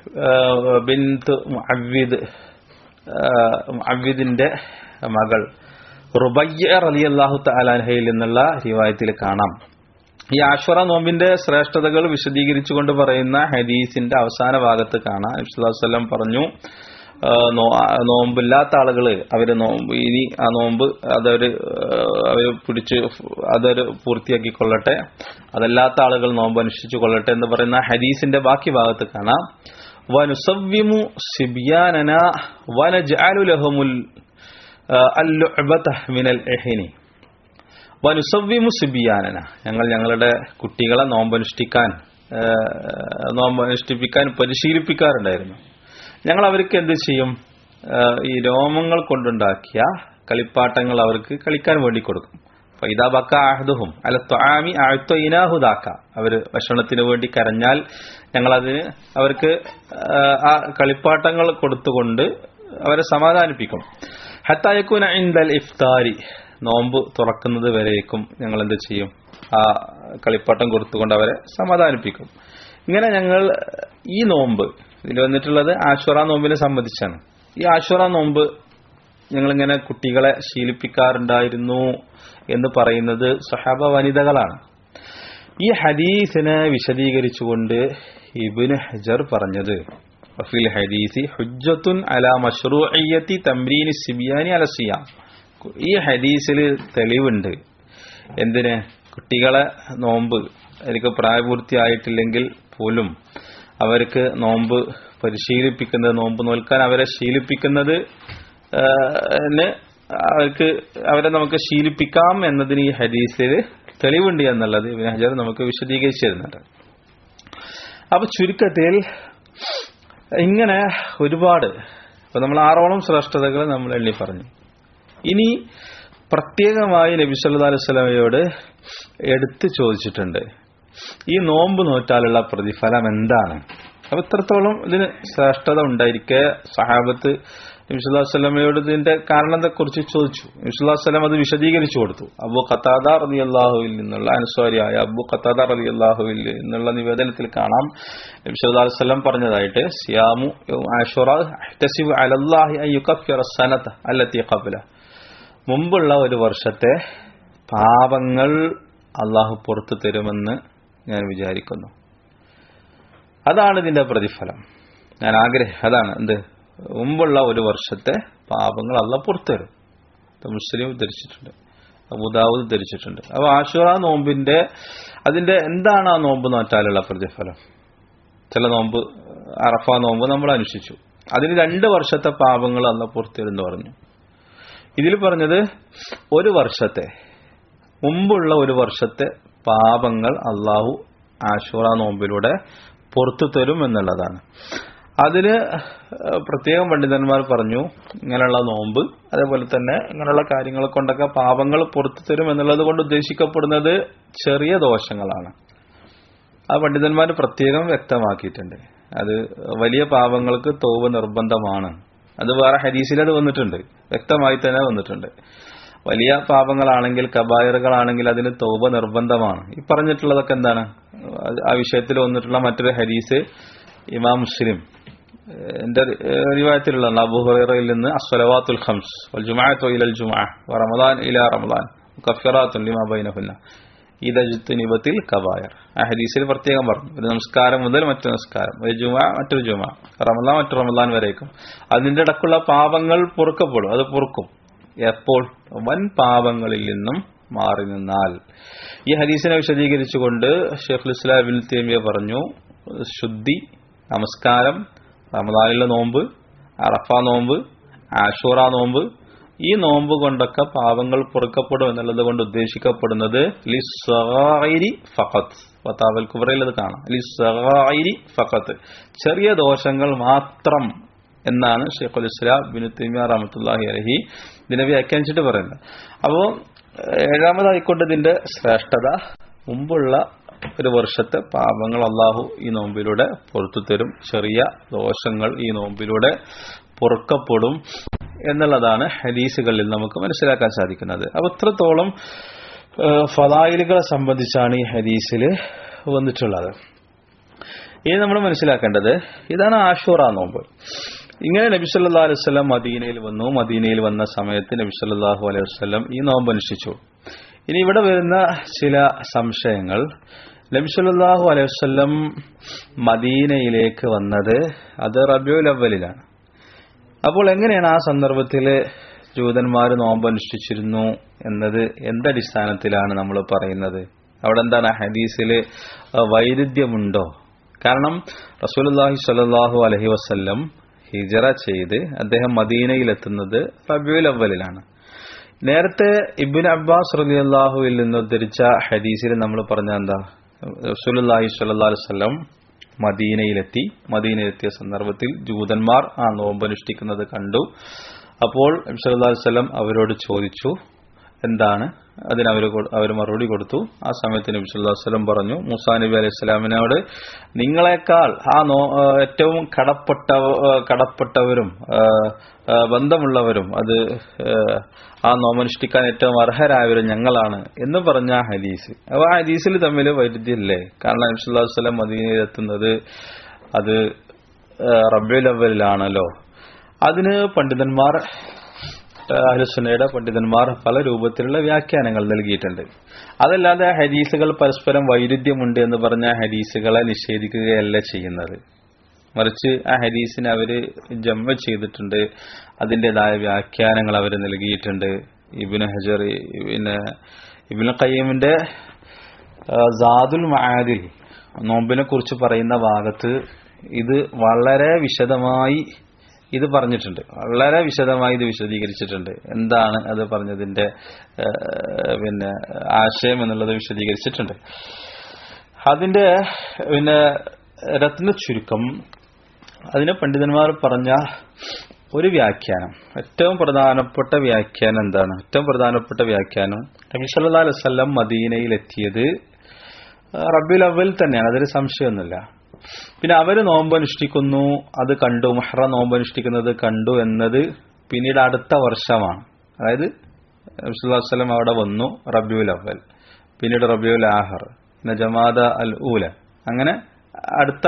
ആ, ബിന്ത് മുഅവ്വിദ് ആ, മുഅവ്വിദിന്റെ മകൾ റുബയ്യ റലി അള്ളാഹു തലാൻഹയിൽ നിന്നുള്ള റിവായത്തിൽ കാണാം ഈ ആശ്വറ നോമ്പിന്റെ ശ്രേഷ്ഠതകൾ വിശദീകരിച്ചുകൊണ്ട് പറയുന്ന ഹദീസിന്റെ അവസാന ഭാഗത്ത് കാണാം വസ്ലം പറഞ്ഞു ആ, നോ- ആ, നോമ്പില്ലാത്ത ആളുകൾ അവര് നോമ്പ് ഇനി ആ നോമ്പ് അതവര് ആ, അവര് പിടിച്ച് അതൊരു പൂർത്തിയാക്കിക്കൊള്ളട്ടെ അതല്ലാത്ത ആളുകൾ നോമ്പ് അനുഷ്ഠിച്ചു കൊള്ളട്ടെ എന്ന് പറയുന്ന ഹദീസിന്റെ ബാക്കി ഭാഗത്ത് കാണാം വനുസവ്വിമു സിബിയാനന വനജഅലു ലഹുമുൽ അല്ലുഅബത മിനൽ ഇഹ്നി വനുസവ്വിമു സിബിയാനന ഞങ്ങൾ ഞങ്ങളുടെ കുട്ടികളെ നോമ്പനുഷ്ഠിക്കാൻ ആ, നോമ്പനുഷ്ഠിപ്പിക്കാൻ പരിശീലിപ്പിക്കാറുണ്ടായിരുന്നു ഞങ്ങൾ അവർക്ക് എന്ത് ചെയ്യും ആ, ഈ രോമങ്ങൾ കൊണ്ടുണ്ടാക്കിയ കളിപ്പാട്ടങ്ങൾ അവർക്ക് കളിക്കാൻ വേണ്ടി കൊടുക്കും ഫൈദാ ബക്ക ആഹ്ദുഹും അല ത്വാമി ആഴ്ത്വയിനാഹുദാക്ക അവര് ഭക്ഷണത്തിന് വേണ്ടി കരഞ്ഞാൽ ഞങ്ങൾ അതിന് അവർക്ക് ആ, ആ കളിപ്പാട്ടങ്ങൾ കൊടുത്തുകൊണ്ട് അവരെ സമാധാനിപ്പിക്കും ഹത്തായക്കൂന ഇന്ദൽ ഇഫ്താരി നോമ്പ് തുറക്കുന്നത് വരേക്കും ഞങ്ങൾ എന്ത് ചെയ്യും ആ കളിപ്പാട്ടം കൊടുത്തുകൊണ്ട് അവരെ സമാധാനിപ്പിക്കും ഇങ്ങനെ ഞങ്ങൾ ഈ നോമ്പ് ഇതിൽ വന്നിട്ടുള്ളത് ആശ്വറ നോമ്പിനെ സംബന്ധിച്ചാണ് ഈ ആശ്വറ നോമ്പ് ഞങ്ങളിങ്ങനെ കുട്ടികളെ ശീലിപ്പിക്കാറുണ്ടായിരുന്നു എന്ന് പറയുന്നത് സഹാബ വനിതകളാണ് ഈ ഹദീസിനെ വിശദീകരിച്ചുകൊണ്ട് ഇബ്നു ഹജർ പറഞ്ഞത് വഫിൽ ഹദീസി ഹുജ്ജത്തുൻ അല മഷ്റൂഇയ്യത്തി തംരീനി സിബിയാനി അല സിയാം ഈ ഹദീസിൽ തെളിവുണ്ട് എന്തിന് കുട്ടികളെ നോമ്പ് എനിക്ക് പ്രായപൂർത്തിയായിട്ടില്ലെങ്കിൽ പോലും അവർക്ക് നോമ്പ് പരിശീലിപ്പിക്കുന്നത് നോമ്പ് നോൽക്കാൻ അവരെ ശീലിപ്പിക്കുന്നത് ആ, ന് അവർക്ക് അവരെ നമുക്ക് ശീലിപ്പിക്കാം എന്നതിന് ഈ ഹദീസിൽ തെളിവുണ്ട് എന്നുള്ളത് ഇബ്നു ഹജർ നമുക്ക് വിശദീകരിച്ചു തരുന്നുണ്ട് അപ്പൊ ചുരുക്കത്തിൽ ഇങ്ങനെ ഒരുപാട് ഇപ്പൊ നമ്മൾ ആറോളം ശ്രേഷ്ഠതകൾ നമ്മൾ എണ്ണി പറഞ്ഞു ഇനി പ്രത്യേകമായി നബി സല്ലല്ലാഹു അലൈഹി വസല്ലമയോട് എടുത്തു ചോദിച്ചിട്ടുണ്ട് ഈ നോമ്പ് നോറ്റാലുള്ള പ്രതിഫലം എന്താണ് അപ്പൊ ഇത്രത്തോളം ഇതിന് ശ്രേഷ്ഠത ഉണ്ടായിരിക്കെ സഹാബത്ത് നബി സല്ലല്ലാഹു അലൈഹി വസല്ലമയോട് ഇതിന്റെ കാരണത്തെക്കുറിച്ച് ചോദിച്ചു നബി സല്ലല്ലാഹു അലൈഹി വസല്ലം അത് വിശദീകരിച്ചു കൊടുത്തു അബു ഖത്താദ റളിയല്ലാഹുവിൽ നിന്നുള്ള അൻസ്വാരിയായ അബു ഖത്താദ റളിയല്ലാഹുവിൽ നിന്നുള്ള നിവേദനത്തിൽ കാണാം നബി സല്ലല്ലാഹു അലൈഹി വസല്ലം പറഞ്ഞതായിട്ട് സിയാമു ആഷുറ അഹ്തസിബു അലല്ലാഹി അൻ യുകഫിറ സനത അല്ലത്തി ഖബ്ല മുമ്പുള്ള ഒരു വർഷത്തെ പാപങ്ങൾ അള്ളാഹു പുറത്തു തരുമെന്ന് ഞാൻ വിചാരിക്കുന്നു അതാണ് ഇതിന്റെ പ്രതിഫലം ഞാൻ ആഗ്രഹം അതാണ് എന്ത് മുമ്പുള്ള ഒരു വർഷത്തെ പാപങ്ങൾ അള്ളാഹ് പുറത്തു തരും ഇത് മുസ്ലിം ധരിച്ചിട്ടുണ്ട് അബുദാവൂദ് ധരിച്ചിട്ടുണ്ട് അപ്പൊ ആഷുറ നോമ്പിന്റെ അതിന്റെ എന്താണ് ആ നോമ്പ് നോറ്റാലുള്ള പ്രതിഫലം ചില നോമ്പ് അറഫ നോമ്പ് നമ്മൾ അനുഷ്ഠിച്ചു അതിന് രണ്ട് വർഷത്തെ പാപങ്ങൾ അല്ല പുറത്തിരുന്ന് പറഞ്ഞു ഇതിൽ പറഞ്ഞത് ഒരു വർഷത്തെ മുമ്പുള്ള ഒരു വർഷത്തെ പാപങ്ങൾ അള്ളാഹു ആഷുറ നോമ്പിലൂടെ പുറത്തു തരും എന്നുള്ളതാണ് അതിന് ഏഹ്, പ്രത്യേകം പണ്ഡിതന്മാർ പറഞ്ഞു ഇങ്ങനെയുള്ള നോമ്പ് അതേപോലെ തന്നെ ഇങ്ങനെയുള്ള കാര്യങ്ങൾ കൊണ്ടൊക്കെ പാപങ്ങൾ പുറത്തു തരും എന്നുള്ളത് കൊണ്ട് ഉദ്ദേശിക്കപ്പെടുന്നത് ചെറിയ ദോഷങ്ങളാണ് ആ പണ്ഡിതന്മാർ പ്രത്യേകം വ്യക്തമാക്കിയിട്ടുണ്ട് അത് വലിയ പാപങ്ങൾക്ക് തോവ് നിർബന്ധമാണ് അത് വേറെ ഹരീസിൽ അത് വന്നിട്ടുണ്ട് വ്യക്തമായി തന്നെ വന്നിട്ടുണ്ട് വലിയ പാപങ്ങളാണെങ്കിൽ കബായറുകളാണെങ്കിൽ അതിന് തോപ നിർബന്ധമാണ് ഈ പറഞ്ഞിട്ടുള്ളതൊക്കെ എന്താണ് അത് ആ വിഷയത്തിൽ വന്നിട്ടുള്ള മറ്റൊരു ഹരീസ് ഇമാം മുസ്ലിം ഏഹ് എന്റെ റിവായത്തിലുള്ള അബൂഹുറയിൽ നിന്ന് അസ്വലവാത്തുൽ ഖംസ് വൽ ജുമാഅത്തു ഇലൽ ജുമാഅ വ റമദാൻ ഇലാ റമദാൻ മുകഫിറാത്തുൻ ലിമാ ബൈനഹുന്ന ഇതജ്തുനിബത്തിൽ കബായർ ആ ഹദീസിൽ പ്രത്യേകം പറഞ്ഞു ഒരു നമസ്കാരം മുതൽ മറ്റൊരു നമസ്കാരം ഒരു ജുമാ മറ്റൊരു ജുമാ റമദാൻ മറ്റൊരു റമദാൻ വരേക്കും അതിന്റെ ഇടക്കുള്ള പാപങ്ങൾ പൊറുക്കപ്പെടും അത് പൊറുക്കും എപ്പോൾ വൻ പാപങ്ങളിൽ നിന്നും മാറി നിന്നാൽ ഈ ഹദീസിനെ വിശദീകരിച്ചുകൊണ്ട് ഷെയ്ഖുൽ ഇസ്ലാം ഇബ്നുൽ തൈമിയ പറഞ്ഞു ശുദ്ധി നമസ്കാരം റമദാനിലെ നോമ്പ് അറഫ നോമ്പ് ആഷൂറ നോമ്പ് ഈ നോമ്പ് കൊണ്ടൊക്കെ പാപങ്ങൾ പൊറുക്കപ്പെടും എന്നുള്ളത് കൊണ്ട് ഉദ്ദേശിക്കപ്പെടുന്നത് ലിസ്വൈരി ഫഖത്ത് ഫത്താവൽ കുബറയിൽ അത് കാണാം ലിസ്വൈരി ഫഖത്ത് ചെറിയ ദോഷങ്ങൾ മാത്രം എന്നാണ് ഷെയ്ഖുൽ ഇസ്ലാം ബിൻ തൈമിയ റഹ്മത്തുള്ളാഹി അലഹി ഇതിനെ വ്യാഖ്യാനിച്ചിട്ട് പറയുന്നത് അപ്പോൾ ഏഴാമതായിക്കൊണ്ട് ഇതിന്റെ ശ്രേഷ്ഠത മുമ്പുള്ള ഒരു വർഷത്തെ പാപങ്ങൾ അള്ളാഹു ഈ നോമ്പിലൂടെ പുറത്തു തരും ചെറിയ ദോഷങ്ങൾ ഈ നോമ്പിലൂടെ പൊറുക്കപ്പെടും എന്നുള്ളതാണ് ഹദീസുകളിൽ നമുക്ക് മനസ്സിലാക്കാൻ സാധിക്കുന്നത് അപ്പൊ ഇത്രത്തോളം ഫലായിലുകളെ സംബന്ധിച്ചാണ് ഈ ഹദീസിൽ വന്നിട്ടുള്ളത് ഇനി നമ്മൾ മനസ്സിലാക്കേണ്ടത് ഇതാണ് ആഷൂറ നോമ്പ് ഇങ്ങനെ നബി സല്ലല്ലാഹു അലൈഹി വസല്ലം മദീനയിൽ വന്നു മദീനയിൽ വന്ന സമയത്ത് നബി സല്ലല്ലാഹു അലൈഹി വസല്ലം ഈ നോമ്പ് അനുഷ്ഠിച്ചു ഇനി ഇവിടെ വരുന്ന ചില സംശയങ്ങൾ നബി സല്ലല്ലാഹു അലൈഹി വസല്ലം മദീനയിലേക്ക് വന്നത് അത് റബിയുൽ അവലിലാണ് അപ്പോൾ എങ്ങനെയാണ് ആ സന്ദർഭത്തിൽ ജൂതന്മാർ നോമ്പ് അനുഷ്ഠിച്ചിരുന്നു എന്നത് എന്തടിസ്ഥാനത്തിലാണ് നമ്മൾ പറയുന്നത് അവിടെ എന്താണ് ഹദീസിൽ വൈരുദ്ധ്യമുണ്ടോ കാരണം റസൂലുള്ളാഹി സ്വല്ലല്ലാഹു അലൈഹി വസല്ലം ഹിജറ ചെയ്ത് അദ്ദേഹം മദീനയിലെത്തുന്നത് റബിയുൽ അവലിലാണ് നേരത്തെ ഇബിൻ അബ്ബാസ് റളിയല്ലാഹുവിൽ നിന്ന് ഉദ്ധരിച്ച ഹദീസിൽ നമ്മൾ പറഞ്ഞ എന്താ റസൂലുള്ളാഹി സ്വല്ലല്ലാഹു അലൈഹി വസല്ലം മദീനയിലെത്തി മദീനയിലെത്തിയ സന്ദർഭത്തിൽ ജൂതന്മാർ ആ നോമ്പ് അനുഷ്ഠിക്കുന്നത് കണ്ടു അപ്പോൾ നബി സല്ലല്ലാഹു അലൈഹി വസല്ലം അവരോട് ചോദിച്ചു എന്താണ് അതിന് അവർ അവർ മറുപടി കൊടുത്തു ആ സമയത്ത് നബി സല്ലല്ലാഹു അലൈഹി വസല്ലം പറഞ്ഞു മൂസാ നബി അലൈഹി സ്വലാമിനോട് നിങ്ങളെക്കാൾ ആ നോ ഏറ്റവും കടപ്പെട്ട കടപ്പെട്ടവരും ബന്ധമുള്ളവരും അത് ആ നോമനുഷ്ഠിക്കാൻ ഏറ്റവും അർഹരായവരും ഞങ്ങളാണ് എന്ന് പറഞ്ഞ ആ ഹദീസ് അപ്പൊ ആ ഹദീസിൽ തമ്മിൽ വൈരുദ്ധ്യമില്ലേ കാരണം നബി സല്ലല്ലാഹു അലൈഹി വസല്ലം മദീനയിലെത്തുന്നത് അത് റബ്ബുൽ അവലിലാണല്ലോ അതിന് പണ്ഡിതന്മാർ അഹ്ലുസുന്നയുടെ പണ്ഡിതന്മാർ പല രൂപത്തിലുള്ള വ്യാഖ്യാനങ്ങൾ നൽകിയിട്ടുണ്ട് അതല്ലാതെ ഹദീസുകൾ പരസ്പരം വൈരുദ്ധ്യമുണ്ട് എന്ന് പറഞ്ഞ ഹദീസുകളെ നിഷേധിക്കുകയല്ല ചെയ്യുന്നത് മറിച്ച് ആ ഹദീസിനെ അവര് ജമ്മ ചെയ്തിട്ടുണ്ട് അതിൻ്റെതായ വ്യാഖ്യാനങ്ങൾ അവർ നൽകിയിട്ടുണ്ട് ഇബിന് ഹജർ പിന്നെ ഇബിന് കയ്യമിന്റെ സാദുൽ മഹാദിൽ നോമ്പിനെ കുറിച്ച് പറയുന്ന ഭാഗത്ത് ഇത് വളരെ വിശദമായി ഇത് പറഞ്ഞിട്ടുണ്ട് വളരെ വിശദമായി ഇത് വിശദീകരിച്ചിട്ടുണ്ട് എന്താണ് അത് പറഞ്ഞതിന്റെ പിന്നെ ആശയം എന്നുള്ളത് വിശദീകരിച്ചിട്ടുണ്ട് അതിന്റെ പിന്നെ രത്ന ചുരുക്കം അതിന് പണ്ഡിതന്മാർ പറഞ്ഞ ഒരു വ്യാഖ്യാനം ഏറ്റവും പ്രധാനപ്പെട്ട വ്യാഖ്യാനം എന്താണ് ഏറ്റവും പ്രധാനപ്പെട്ട വ്യാഖ്യാനം നബി സല്ലല്ലാഹു അലൈഹി വസല്ലം മദീനയിൽ എത്തിയത് റബ്ബിൽ അവൽ തന്നെയാണ് അതൊരു സംശയമൊന്നുമില്ല പിന്നെ അവര് നോമ്പ് അനുഷ്ഠിക്കുന്നു അത് കണ്ടു മഹ്റ നോമ്പ് അനുഷ്ഠിക്കുന്നത് കണ്ടു എന്നത് പിന്നീട് അടുത്ത വർഷമാണ് അതായത് വസ്ലം അവിടെ വന്നു റബ്യുൽ അവൽ പിന്നീട് റബ്യുൽ ആഹർ പിന്നെ ജമാദ അൽ ഊല അങ്ങനെ അടുത്ത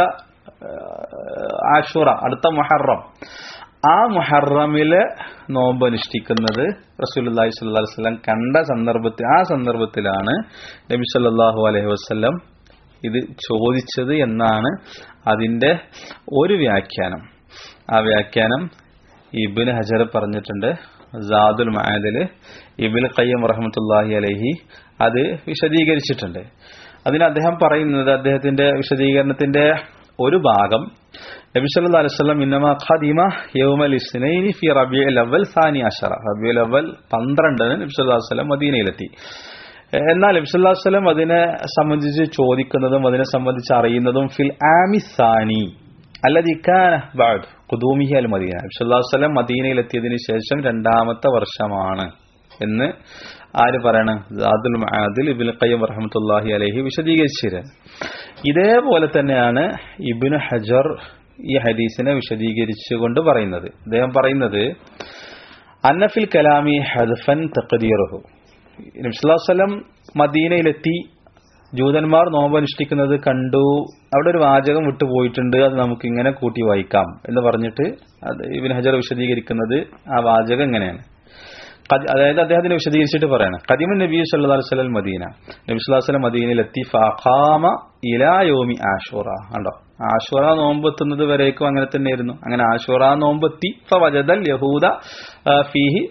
ആഷുറ അടുത്ത മുഹറം ആ മുഹറമില് നോമ്പ് അനുഷ്ഠിക്കുന്നത് റസൂലുല്ലാഹി സ്വല്ലല്ലാഹു അലൈഹി വസല്ലം കണ്ട സന്ദർഭത്തിൽ ആ സന്ദർഭത്തിലാണ് നബി സല്ലല്ലാഹു അലൈഹി വസല്ലം ഇത് ചോദിച്ചത് എന്നാണ് അതിന്റെ ഒരു വ്യാഖ്യാനം ആ വ്യാഖ്യാനം ഇബിൻ ഹജർ പറഞ്ഞിട്ടുണ്ട് സാദുൽ മഹാദില് ഇബിൻ ഖയ്യം റഹമത്തുല്ലാഹി അലഹി അത് വിശദീകരിച്ചിട്ടുണ്ട് അതിന് അദ്ദേഹം പറയുന്നത് അദ്ദേഹത്തിന്റെ വിശദീകരണത്തിന്റെ ഒരു ഭാഗം നബി സല്ലല്ലാഹു അലൈഹി വസല്ലം ഇന്നമ ഖദിമ യൗമൽ ഇസ്നൈനി ഫി റബീഉൽ അവൽ സാനി അശറ റബീഉൽ അവൽ 12ന് നബി സല്ലല്ലാഹു അലൈഹി വസല്ലം മദീനയിലെത്തി എന്നാൽ നബിസ്വല്ലാസ്ലം അതിനെ സംബന്ധിച്ച് ചോദിക്കുന്നതും അതിനെ സംബന്ധിച്ച് അറിയുന്നതും ഫിൽ ആമിസാനി അല്ലദിക്കാന കുദൂമിഹി അൽ മദീന നബിസ്വല്ലാസ്ലം മദീനയിലെത്തിയതിനു ശേഷം രണ്ടാമത്തെ വർഷമാണ് എന്ന് ആര് പറയണം സാദുൽ മഹാദിൽ ഇബിൻ ഖയ്യം റഹമത്തുല്ലാഹി അലഹി വിശദീകരിച്ചിരുന്നത് ഇതേപോലെ തന്നെയാണ് ഇബിന് ഹജർ ഈ ഹദീസിനെ വിശദീകരിച്ചുകൊണ്ട് പറയുന്നത് അദ്ദേഹം പറയുന്നത് അന്നഫിൽ കലാമി ഹദ്ഫൻ തഖദീറുഹു നബ്സുല്ലാസ്ലം മദീനയിലെത്തി ജൂതന്മാർ നോമ്പ് അനുഷ്ഠിക്കുന്നത് കണ്ടു അവിടെ ഒരു വാചകം വിട്ടുപോയിട്ടുണ്ട് അത് നമുക്ക് ഇങ്ങനെ കൂട്ടി വായിക്കാം എന്ന് പറഞ്ഞിട്ട് അത് ഇബിൻ ഹജർ വിശദീകരിക്കുന്നത് ആ വാചകം എങ്ങനെയാണ് അതായത് അദ്ദേഹത്തിന് വിശദീകരിച്ചിട്ട് പറയാണ് കദിമൻ നബി സല്ലാ വസ്ലം മദീന നബി സ്വലാസ്ലം മദീനയിലെത്തി ഫാഖാമ ഇലായോമി ആഷുറ കണ്ടോ ആഷുറ നോമ്പ് എത്തുന്നത് വരേക്കും അങ്ങനെ തന്നെയായിരുന്നു അങ്ങനെ ആഷുറ നോമ്പെത്തി ഫവജദൽ യഹൂദ ഫീഹി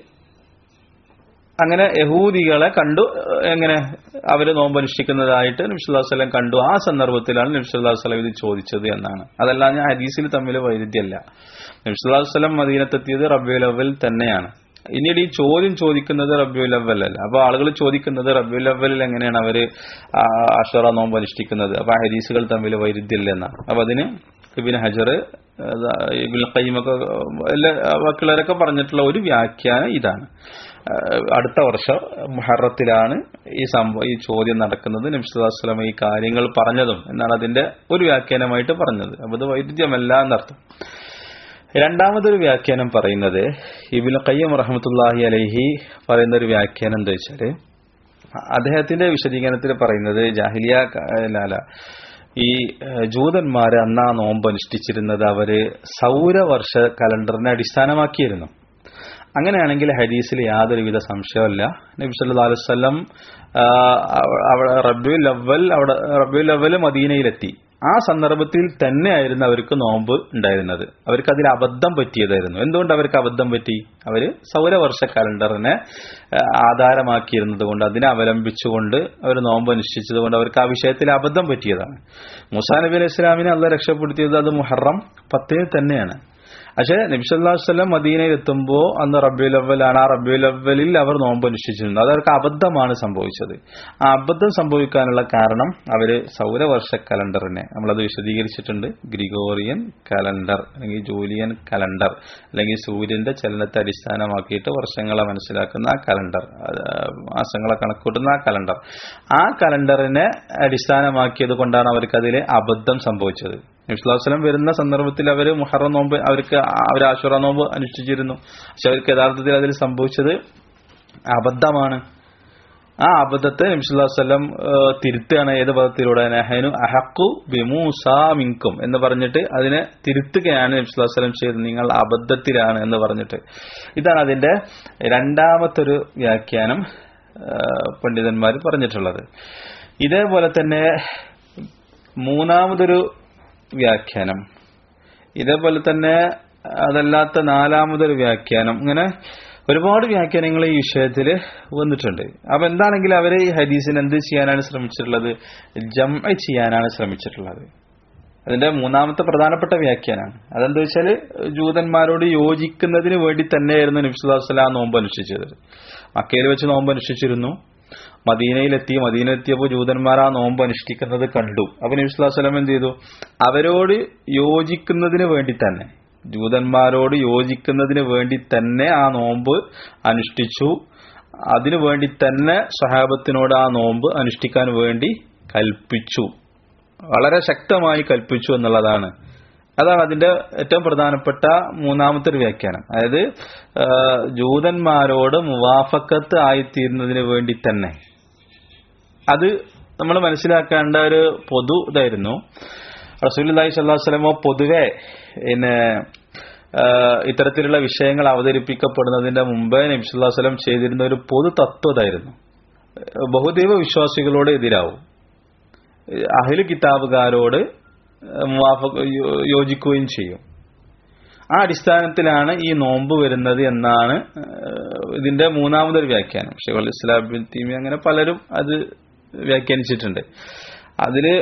അങ്ങനെ യഹൂദികളെ കണ്ടു എങ്ങനെ അവര് നോമ്പ് അനുഷ്ഠിക്കുന്നതായിട്ട് നബ്സുല്ലാസ്ലം കണ്ടു ആ സന്ദർഭത്തിലാണ് നബ്സുല്ലാസ്ലം ഇത് ചോദിച്ചത് എന്നാണ് അതല്ല ഞാൻ ഹദീസിൽ തമ്മിൽ വൈരുദ്ധ്യമല്ല നബ്സുല്ലാസ്ലം മദീനത്തെത്തിയത് റബ്ബുൽ അവൽ തന്നെയാണ് പിന്നീട് ഈ ചോദ്യം ചോദിക്കുന്നത് റബ്യുൽ അവൽ അല്ല അപ്പൊ ആളുകൾ ചോദിക്കുന്നത് റബ്യുൽ അവലിൽ എങ്ങനെയാണ് അവര് അഷറ നോമ്പ് അനുഷ്ഠിക്കുന്നത് അപ്പൊ ഹദീസുകൾ തമ്മിൽ വൈരുദ്ധ്യമില്ല എന്നാണ് അപ്പൊ അതിന് ഇബിൻ ഹജർ ഇബിൻ കയ്യമൊക്കെ എല്ലാ വക്കിളരൊക്കെ പറഞ്ഞിട്ടുള്ള ഒരു വ്യാഖ്യാനം ഇതാണ് അടുത്ത വർഷം മുഹറത്തിലാണ് ഈ സംഭവം ഈ ചോദ്യം നടക്കുന്നത് നബ്സുല്ലാസ്ലം ഈ കാര്യങ്ങൾ പറഞ്ഞതും എന്നാണ് അതിന്റെ ഒരു വ്യാഖ്യാനമായിട്ട് പറഞ്ഞത് അപ്പൊ ഇത് വൈരുദ്ധ്യമല്ല എന്നർത്ഥം രണ്ടാമതൊരു വ്യാഖ്യാനം പറയുന്നത് ഇബിൻ കയ്യം റഹമത്തുല്ലാഹി അലൈഹി പറയുന്ന ഒരു വ്യാഖ്യാനം എന്താ വെച്ചാല് അദ്ദേഹത്തിന്റെ വിശദീകരണത്തിൽ പറയുന്നത് ജാഹിലിയ ലാല ഈ ഏഹ്, ജൂതന്മാര് അന്ന് ആ നോമ്പ് അനുഷ്ഠിച്ചിരുന്നത് അവര് സൗരവർഷ കലണ്ടറിനെ അടിസ്ഥാനമാക്കിയിരുന്നു അങ്ങനെയാണെങ്കിൽ ഹദീസിൽ യാതൊരുവിധ സംശയമല്ല നബി സല്ലല്ലാഹു അലൈഹി വസല്ലം ആ, അവ- അവിടെ റബിയുൽ അവൽ അവിടെ റബിയുൽ അവൽ മദീനയിലെത്തി ആ സന്ദർഭത്തിൽ തന്നെയായിരുന്നു അവർക്ക് നോമ്പ് ഉണ്ടായിരുന്നത് അവർക്ക് അതിൽ അബദ്ധം പറ്റിയതായിരുന്നു എന്തുകൊണ്ട് അവർക്ക് അബദ്ധം പറ്റി അവര് സൗരവർഷ കലണ്ടറിനെ ആ, ആധാരമാക്കിയിരുന്നത് കൊണ്ട് അതിനെ അവലംബിച്ചുകൊണ്ട് അവർ നോമ്പ് അനുഷ്ഠിച്ചത് കൊണ്ട് അവർക്ക് ആ വിഷയത്തിൽ അബദ്ധം പറ്റിയതാണ് മുസാ നബി അലൈഹി ഇസ്ലാമിനെ അല്ല രക്ഷപ്പെടുത്തിയത് അത് മുഹറം പത്തിന് തന്നെയാണ് പക്ഷേ നബിസല്ലാ വസ്ലം മദീനയിൽ എത്തുമ്പോൾ അന്ന് റബ്ബിയുൽ അവലാണ് ആ റബ്ബിയുൽ അവലിൽ അവർ നോമ്പ് അനുഷ്ഠിച്ചിരുന്നു അത് അവർക്ക് അബദ്ധമാണ് സംഭവിച്ചത് ആ അബദ്ധം സംഭവിക്കാനുള്ള കാരണം അവര് സൗരവർഷ കലണ്ടറിനെ നമ്മളത് വിശദീകരിച്ചിട്ടുണ്ട് ഗ്രിഗോറിയൻ കലണ്ടർ അല്ലെങ്കിൽ ജൂലിയൻ കലണ്ടർ അല്ലെങ്കിൽ സൂര്യന്റെ ചലനത്തെ അടിസ്ഥാനമാക്കിയിട്ട് വർഷങ്ങളെ മനസ്സിലാക്കുന്ന ആ കലണ്ടർ അത് മാസങ്ങളെ കണക്കൂട്ടുന്ന ആ കലണ്ടർ ആ കലണ്ടറിനെ അടിസ്ഥാനമാക്കിയത് കൊണ്ടാണ് അവർക്ക് അതിൽ അബദ്ധം സംഭവിച്ചത് നബിസ്വലം വരുന്ന സന്ദർഭത്തിൽ അവർ മുഹറം നോമ്പ് അവർക്ക് അവർ ആശുറ നോമ്പ് അനുഷ്ഠിച്ചിരുന്നു പക്ഷെ അവർക്ക് യഥാർത്ഥത്തിൽ അതിൽ സംഭവിച്ചത് അബദ്ധമാണ് ആ അബദ്ധത്തെ നബിസ്വല്ലം തിരുത്തുകയാണ് ഏത് പദത്തിലൂടെ നെഹനു അഹക്കു ബിമൂസാ മിങ്കും എന്ന് പറഞ്ഞിട്ട് അതിനെ തിരുത്തുകയാണ് നബിസ്വല്ലം ചെയ്തത് നിങ്ങൾ അബദ്ധത്തിലാണ് എന്ന് പറഞ്ഞിട്ട് ഇതാണ് അതിന്റെ രണ്ടാമത്തെ ഒരു വ്യാഖ്യാനം പണ്ഡിതന്മാർ പറഞ്ഞിട്ടുള്ളത് ഇതേപോലെ തന്നെ മൂന്നാമതൊരു വ്യാഖ്യാനം ഇതേപോലെ തന്നെ അതല്ലാത്ത നാലാമതൊരു വ്യാഖ്യാനം ഇങ്ങനെ ഒരുപാട് വ്യാഖ്യാനങ്ങൾ ഈ വിഷയത്തിൽ വന്നിട്ടുണ്ട് അപ്പൊ എന്താണെങ്കിലും അവര് ഈ ഹദീസിന് എന്ത് ചെയ്യാനാണ് ശ്രമിച്ചിട്ടുള്ളത് ജം ചെയ്യാനാണ് ശ്രമിച്ചിട്ടുള്ളത് അതിന്റെ മൂന്നാമത്തെ പ്രധാനപ്പെട്ട വ്യാഖ്യാനാണ് അതെന്താ വെച്ചാല് ജൂതന്മാരോട് യോജിക്കുന്നതിന് വേണ്ടി തന്നെയായിരുന്നു നബ്സുല്ലാസ്ലാ നോമ്പ് അനുഷ്ഠിച്ചത് മക്കയിൽ വെച്ച് നോമ്പ് അനുഷ്ഠിച്ചിരുന്നു മദീനയിലെത്തി മദീനയിലെത്തിയപ്പോൾ ജൂതന്മാർ ആ നോമ്പ് അനുഷ്ഠിക്കുന്നത് കണ്ടു അപ്പൊ നബിസ്വലം എന്ത് ചെയ്തു അവരോട് യോജിക്കുന്നതിന് വേണ്ടി തന്നെ ജൂതന്മാരോട് യോജിക്കുന്നതിന് വേണ്ടി തന്നെ ആ നോമ്പ് അനുഷ്ഠിച്ചു അതിനു വേണ്ടി തന്നെ സഹാബത്തിനോട് ആ നോമ്പ് അനുഷ്ഠിക്കാൻ വേണ്ടി കൽപ്പിച്ചു വളരെ ശക്തമായി കൽപ്പിച്ചു എന്നുള്ളതാണ് അതാണ് അതിന്റെ ഏറ്റവും പ്രധാനപ്പെട്ട മൂന്നാമത്തെ ഒരു വ്യാഖ്യാനം അതായത് ജൂതന്മാരോട് മുവാഫക്കത്ത് ആയിത്തീരുന്നതിന് വേണ്ടി തന്നെ അത് നമ്മൾ മനസ്സിലാക്കേണ്ട ഒരു പൊതു ഇതായിരുന്നു റസൂലി സ്വല്ലാഹു വസ്ലമോ പൊതുവെ പിന്നെ ഇത്തരത്തിലുള്ള വിഷയങ്ങൾ അവതരിപ്പിക്കപ്പെടുന്നതിന്റെ മുമ്പേ നബ്സുല്ലാ വസ്ലം ചെയ്തിരുന്ന ഒരു പൊതു തത്വതായിരുന്നു ബഹുദൈവ വിശ്വാസികളോട് എതിരാവും അഹിൽ കിതാബുകാരോട് യോജിക്കുകയും ചെയ്യും ആ അടിസ്ഥാനത്തിലാണ് ഈ നോമ്പ് വരുന്നത് എന്നാണ് ഇതിന്റെ മൂന്നാമതൊരു വ്യാഖ്യാനം ഷെയ്ഖുൽ ഇസ്ലാം തീമി അങ്ങനെ പലരും അത് വ്യാഖ്യാനിച്ചിട്ടുണ്ട് അതില്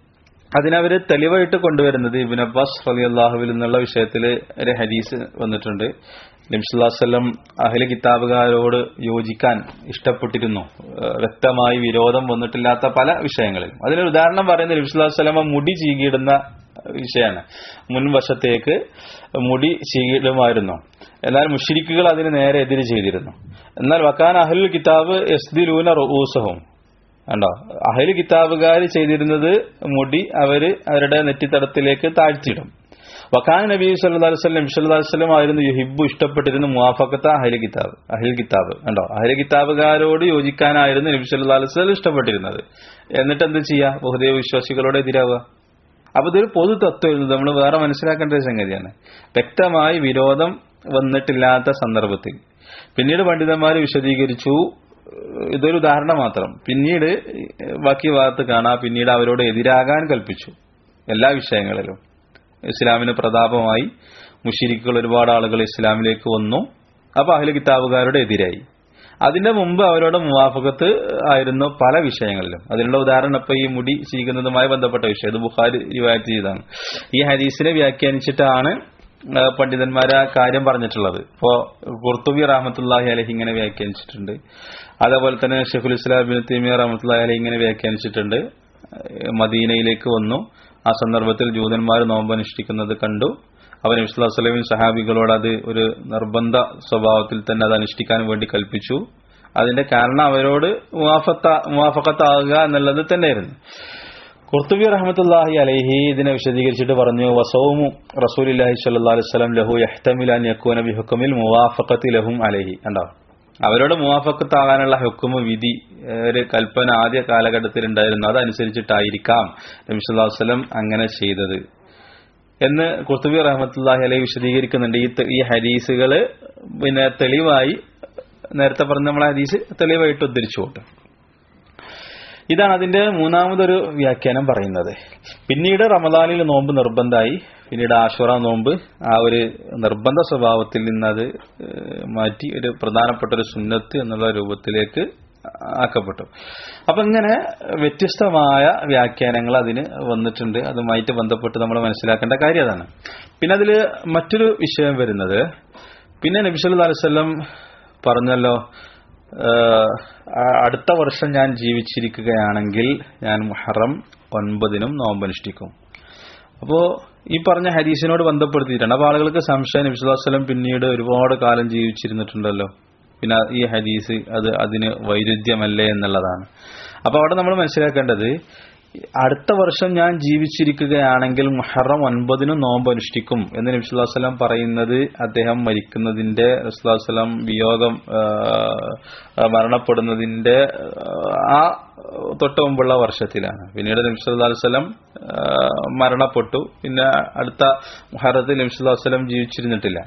അതിനവര് തെളിവായിട്ട് കൊണ്ടുവരുന്നത് ഇബിൻ അബ്ബാസ് റലി അള്ളാഹുവിൽ നിന്നുള്ള വിഷയത്തിൽ ഒരു ഹദീസ് വന്നിട്ടുണ്ട് നബ്സുല്ലാസ്ലം അഹ്ല കിതാബുകാരോട് യോജിക്കാൻ ഇഷ്ടപ്പെട്ടിരുന്നു വ്യക്തമായി വിരോധം വന്നിട്ടില്ലാത്ത പല വിഷയങ്ങളിലും അതിനൊരു ഉദാഹരണം പറയുന്നത് നബ്സുല്ലാസ്ലമ മുടി ചീകിയിടുന്ന വിഷയമാണ് മുൻവശത്തേക്ക് മുടി ചീകിടുമായിരുന്നു എന്നാൽ മുഷിരിക്കുകൾ അതിന് നേരെ എതിര് ചെയ്തിരുന്നു എന്നാൽ വക്കാൻ അഹ്ലുൽ കിതാബ് എസ്ദിലൂന റൂസഹും കണ്ടോ അഹല് കിതാബുകാർ ചെയ്തിരുന്നത് മുടി അവര് അവരുടെ നെറ്റിത്തടത്തിലേക്ക് താഴ്ത്തിയിടും വക്കാൻ നബി സല്ലു വസ്ലം വസ്ലം ആയിരുന്നു യുഹിബു ഇഷ്ടപ്പെട്ടിരുന്ന മുവാഫക്കത്ത അഹല് കിതാബ് അഹിൽ കിതാബ് കണ്ടോ അഹല് കിതാബുകാരോട് യോജിക്കാനായിരുന്നു നബി സല്ലു വസ്ലം ഇഷ്ടപ്പെട്ടിരുന്നത് എന്നിട്ട് എന്ത് ചെയ്യാ ബഹുദൈവ വിശ്വാസികളോട് എതിരാവുക അപ്പൊ ഇതൊരു പൊതു തത്വം നമ്മൾ വേറെ മനസ്സിലാക്കേണ്ട ഒരു സംഗതിയാണ് വ്യക്തമായി വിരോധം വന്നിട്ടില്ലാത്ത സന്ദർഭത്തിൽ പിന്നീട് പണ്ഡിതന്മാർ വിശദീകരിച്ചു ഇതൊരു ഉദാഹരണം മാത്രം പിന്നീട് ബാക്കി ഭാഗത്ത് കാണാം പിന്നീട് അവരോട് എതിരാകാൻ കൽപ്പിച്ചു എല്ലാ വിഷയങ്ങളിലും ഇസ്ലാമിന് പ്രതാപമായി മുഷിരിക്കുകൾ ഒരുപാട് ആളുകൾ ഇസ്ലാമിലേക്ക് വന്നു അപ്പൊ അഹ്ല കിതാബുകാരുടെ എതിരായി അതിന്റെ മുമ്പ് അവരോട് മുവാഫകത്ത് ആയിരുന്നു പല വിഷയങ്ങളിലും അതിനുള്ള ഉദാഹരണം ഇപ്പൊ ഈ മുടി ചെയ്യുന്നതുമായി ബന്ധപ്പെട്ട വിഷയം ഇത് ബുഖാരി റിവായത്ത് ചെയ്താണ് ഈ ഹദീസിനെ വ്യാഖ്യാനിച്ചിട്ടാണ് പണ്ഡിതന്മാർ ആ കാര്യം പറഞ്ഞിട്ടുള്ളത് ഇപ്പോ കുർത്തുബി റഹമത്തുല്ലാഹി അലഹി ഇങ്ങനെ വ്യാഖ്യാനിച്ചിട്ടുണ്ട് അതേപോലെ തന്നെ ഷെഖുൽ ഇസ്ലാം ബിൻ തീമിയ റഹമത്തുല്ലാഹി അലഹി ഇങ്ങനെ വ്യാഖ്യാനിച്ചിട്ടുണ്ട് മദീനയിലേക്ക് വന്നു ആ സന്ദർഭത്തിൽ ജൂതന്മാർ നോമ്പ് അനുഷ്ഠിക്കുന്നത് കണ്ടു അവൻ ഇസ്ലാസ്ലമിൻ സഹാബികളോട് അത് ഒരു നിർബന്ധ സ്വഭാവത്തിൽ തന്നെ അത് അനുഷ്ഠിക്കാൻ വേണ്ടി കൽപ്പിച്ചു അതിന്റെ കാരണം അവരോട് മുവാഫക്കത്താകുക എന്നുള്ളത് തന്നെയായിരുന്നു കുർത്തുബി റഹമത്തുല്ലാഹി അലൈഹി ഇതിനെ വിശദീകരിച്ചിട്ട് പറഞ്ഞു വസൗമു റസൂലില്ലാഹി സ്വല്ലല്ലാഹി അലൈഹി വസല്ലം ലഹു യഹ്തമിൽ അൻ യകൂന ബിഹുക്കമിൽ മുവാഫഖത്തി ലഹും അലൈഹി കണ്ടോ അവരോട് മുവാഫക്കത്താകാനുള്ള ഹുക്കുമ വിധി ഏഹ്, ഒരു കൽപ്പന ആദ്യ കാലഘട്ടത്തിൽ ഉണ്ടായിരുന്നു അതനുസരിച്ചിട്ടായിരിക്കാം നബി സല്ലല്ലാഹു അലൈഹി വസല്ലം അങ്ങനെ ചെയ്തത് എന്ന് കുർത്തുബി റഹ്മത്തുള്ളാഹി അലൈഹി വിശദീകരിക്കുന്നുണ്ട് ഈ ത- ഈ ഹദീസുകള് പിന്നെ തെളിവായി നേരത്തെ പറഞ്ഞ നമ്മളെ ഹദീസ് തെളിവായിട്ട് ഉദ്ധരിച്ചുകൊണ്ട് ഇതാണ് അതിന്റെ മൂന്നാമതൊരു വ്യാഖ്യാനം പറയുന്നത് പിന്നീട് റമദാനിൽ നോമ്പ് നിർബന്ധമായി പിന്നീട് ആഷുറ നോമ്പ് ആ ഒരു നിർബന്ധ സ്വഭാവത്തിൽ നിന്ന് അത് ഏഹ്, മാറ്റി ഒരു പ്രധാനപ്പെട്ട ഒരു സുന്നത്ത് എന്നുള്ള രൂപത്തിലേക്ക് ആക്കപ്പെട്ടു അപ്പൊ ഇങ്ങനെ വ്യത്യസ്തമായ വ്യാഖ്യാനങ്ങൾ അതിന് വന്നിട്ടുണ്ട് അതുമായിട്ട് ബന്ധപ്പെട്ട് നമ്മൾ മനസ്സിലാക്കേണ്ട കാര്യം അതാണ് പിന്നെ അതിൽ മറ്റൊരു വിഷയം വരുന്നത് പിന്നെ നബി സല്ലല്ലാഹു അലൈഹി വസല്ലം പറഞ്ഞല്ലോ ഏഹ്, ആ- അടുത്ത വർഷം ഞാൻ ജീവിച്ചിരിക്കുകയാണെങ്കിൽ ഞാൻ മുഹറം ഒൻപതിനും നോമ്പനുഷ്ഠിക്കും അപ്പോ ഈ പറഞ്ഞ ഹദീസിനോട് ബന്ധപ്പെടുത്തിയിട്ടാണ് അപ്പൊ ആളുകൾക്ക് സംശയം നബി സല്ലല്ലാഹു അലൈഹി വസല്ലം പിന്നീട് ഒരുപാട് കാലം ജീവിച്ചിരുന്നിട്ടുണ്ടല്ലോ പിന്നെ ഈ ഹദീസ് അത് അതിന് വൈരുദ്ധ്യമല്ലേ എന്നുള്ളതാണ് അപ്പൊ അവിടെ നമ്മൾ മനസ്സിലാക്കേണ്ടത് അടുത്ത വർഷം ഞാൻ ജീവിച്ചിരിക്കുകയാണെങ്കിൽ മുഹറം ഒൻപതിനും നോമ്പ് അനുഷ്ഠിക്കും എന്ന് നബി സല്ലല്ലാഹു അലൈഹി വസല്ലം പറയുന്നത് അദ്ദേഹം മരിക്കുന്നതിന്റെ റസൂലുള്ളാഹി സ്വല്ലല്ലാഹു അലൈഹി വസല്ലം വിയോഗം ആ, ആ, മരണപ്പെടുന്നതിന്റെ ആ തൊട്ട് മുമ്പുള്ള വർഷത്തിലാണ് പിന്നീട് നബി സല്ലല്ലാഹു അലൈഹി വസല്ലം ആ, മരണപ്പെട്ടു പിന്നെ അടുത്ത മുഹറത്തിൽ നബി സല്ലല്ലാഹു അലൈഹി വസല്ലം ജീവിച്ചിരുന്നിട്ടില്ല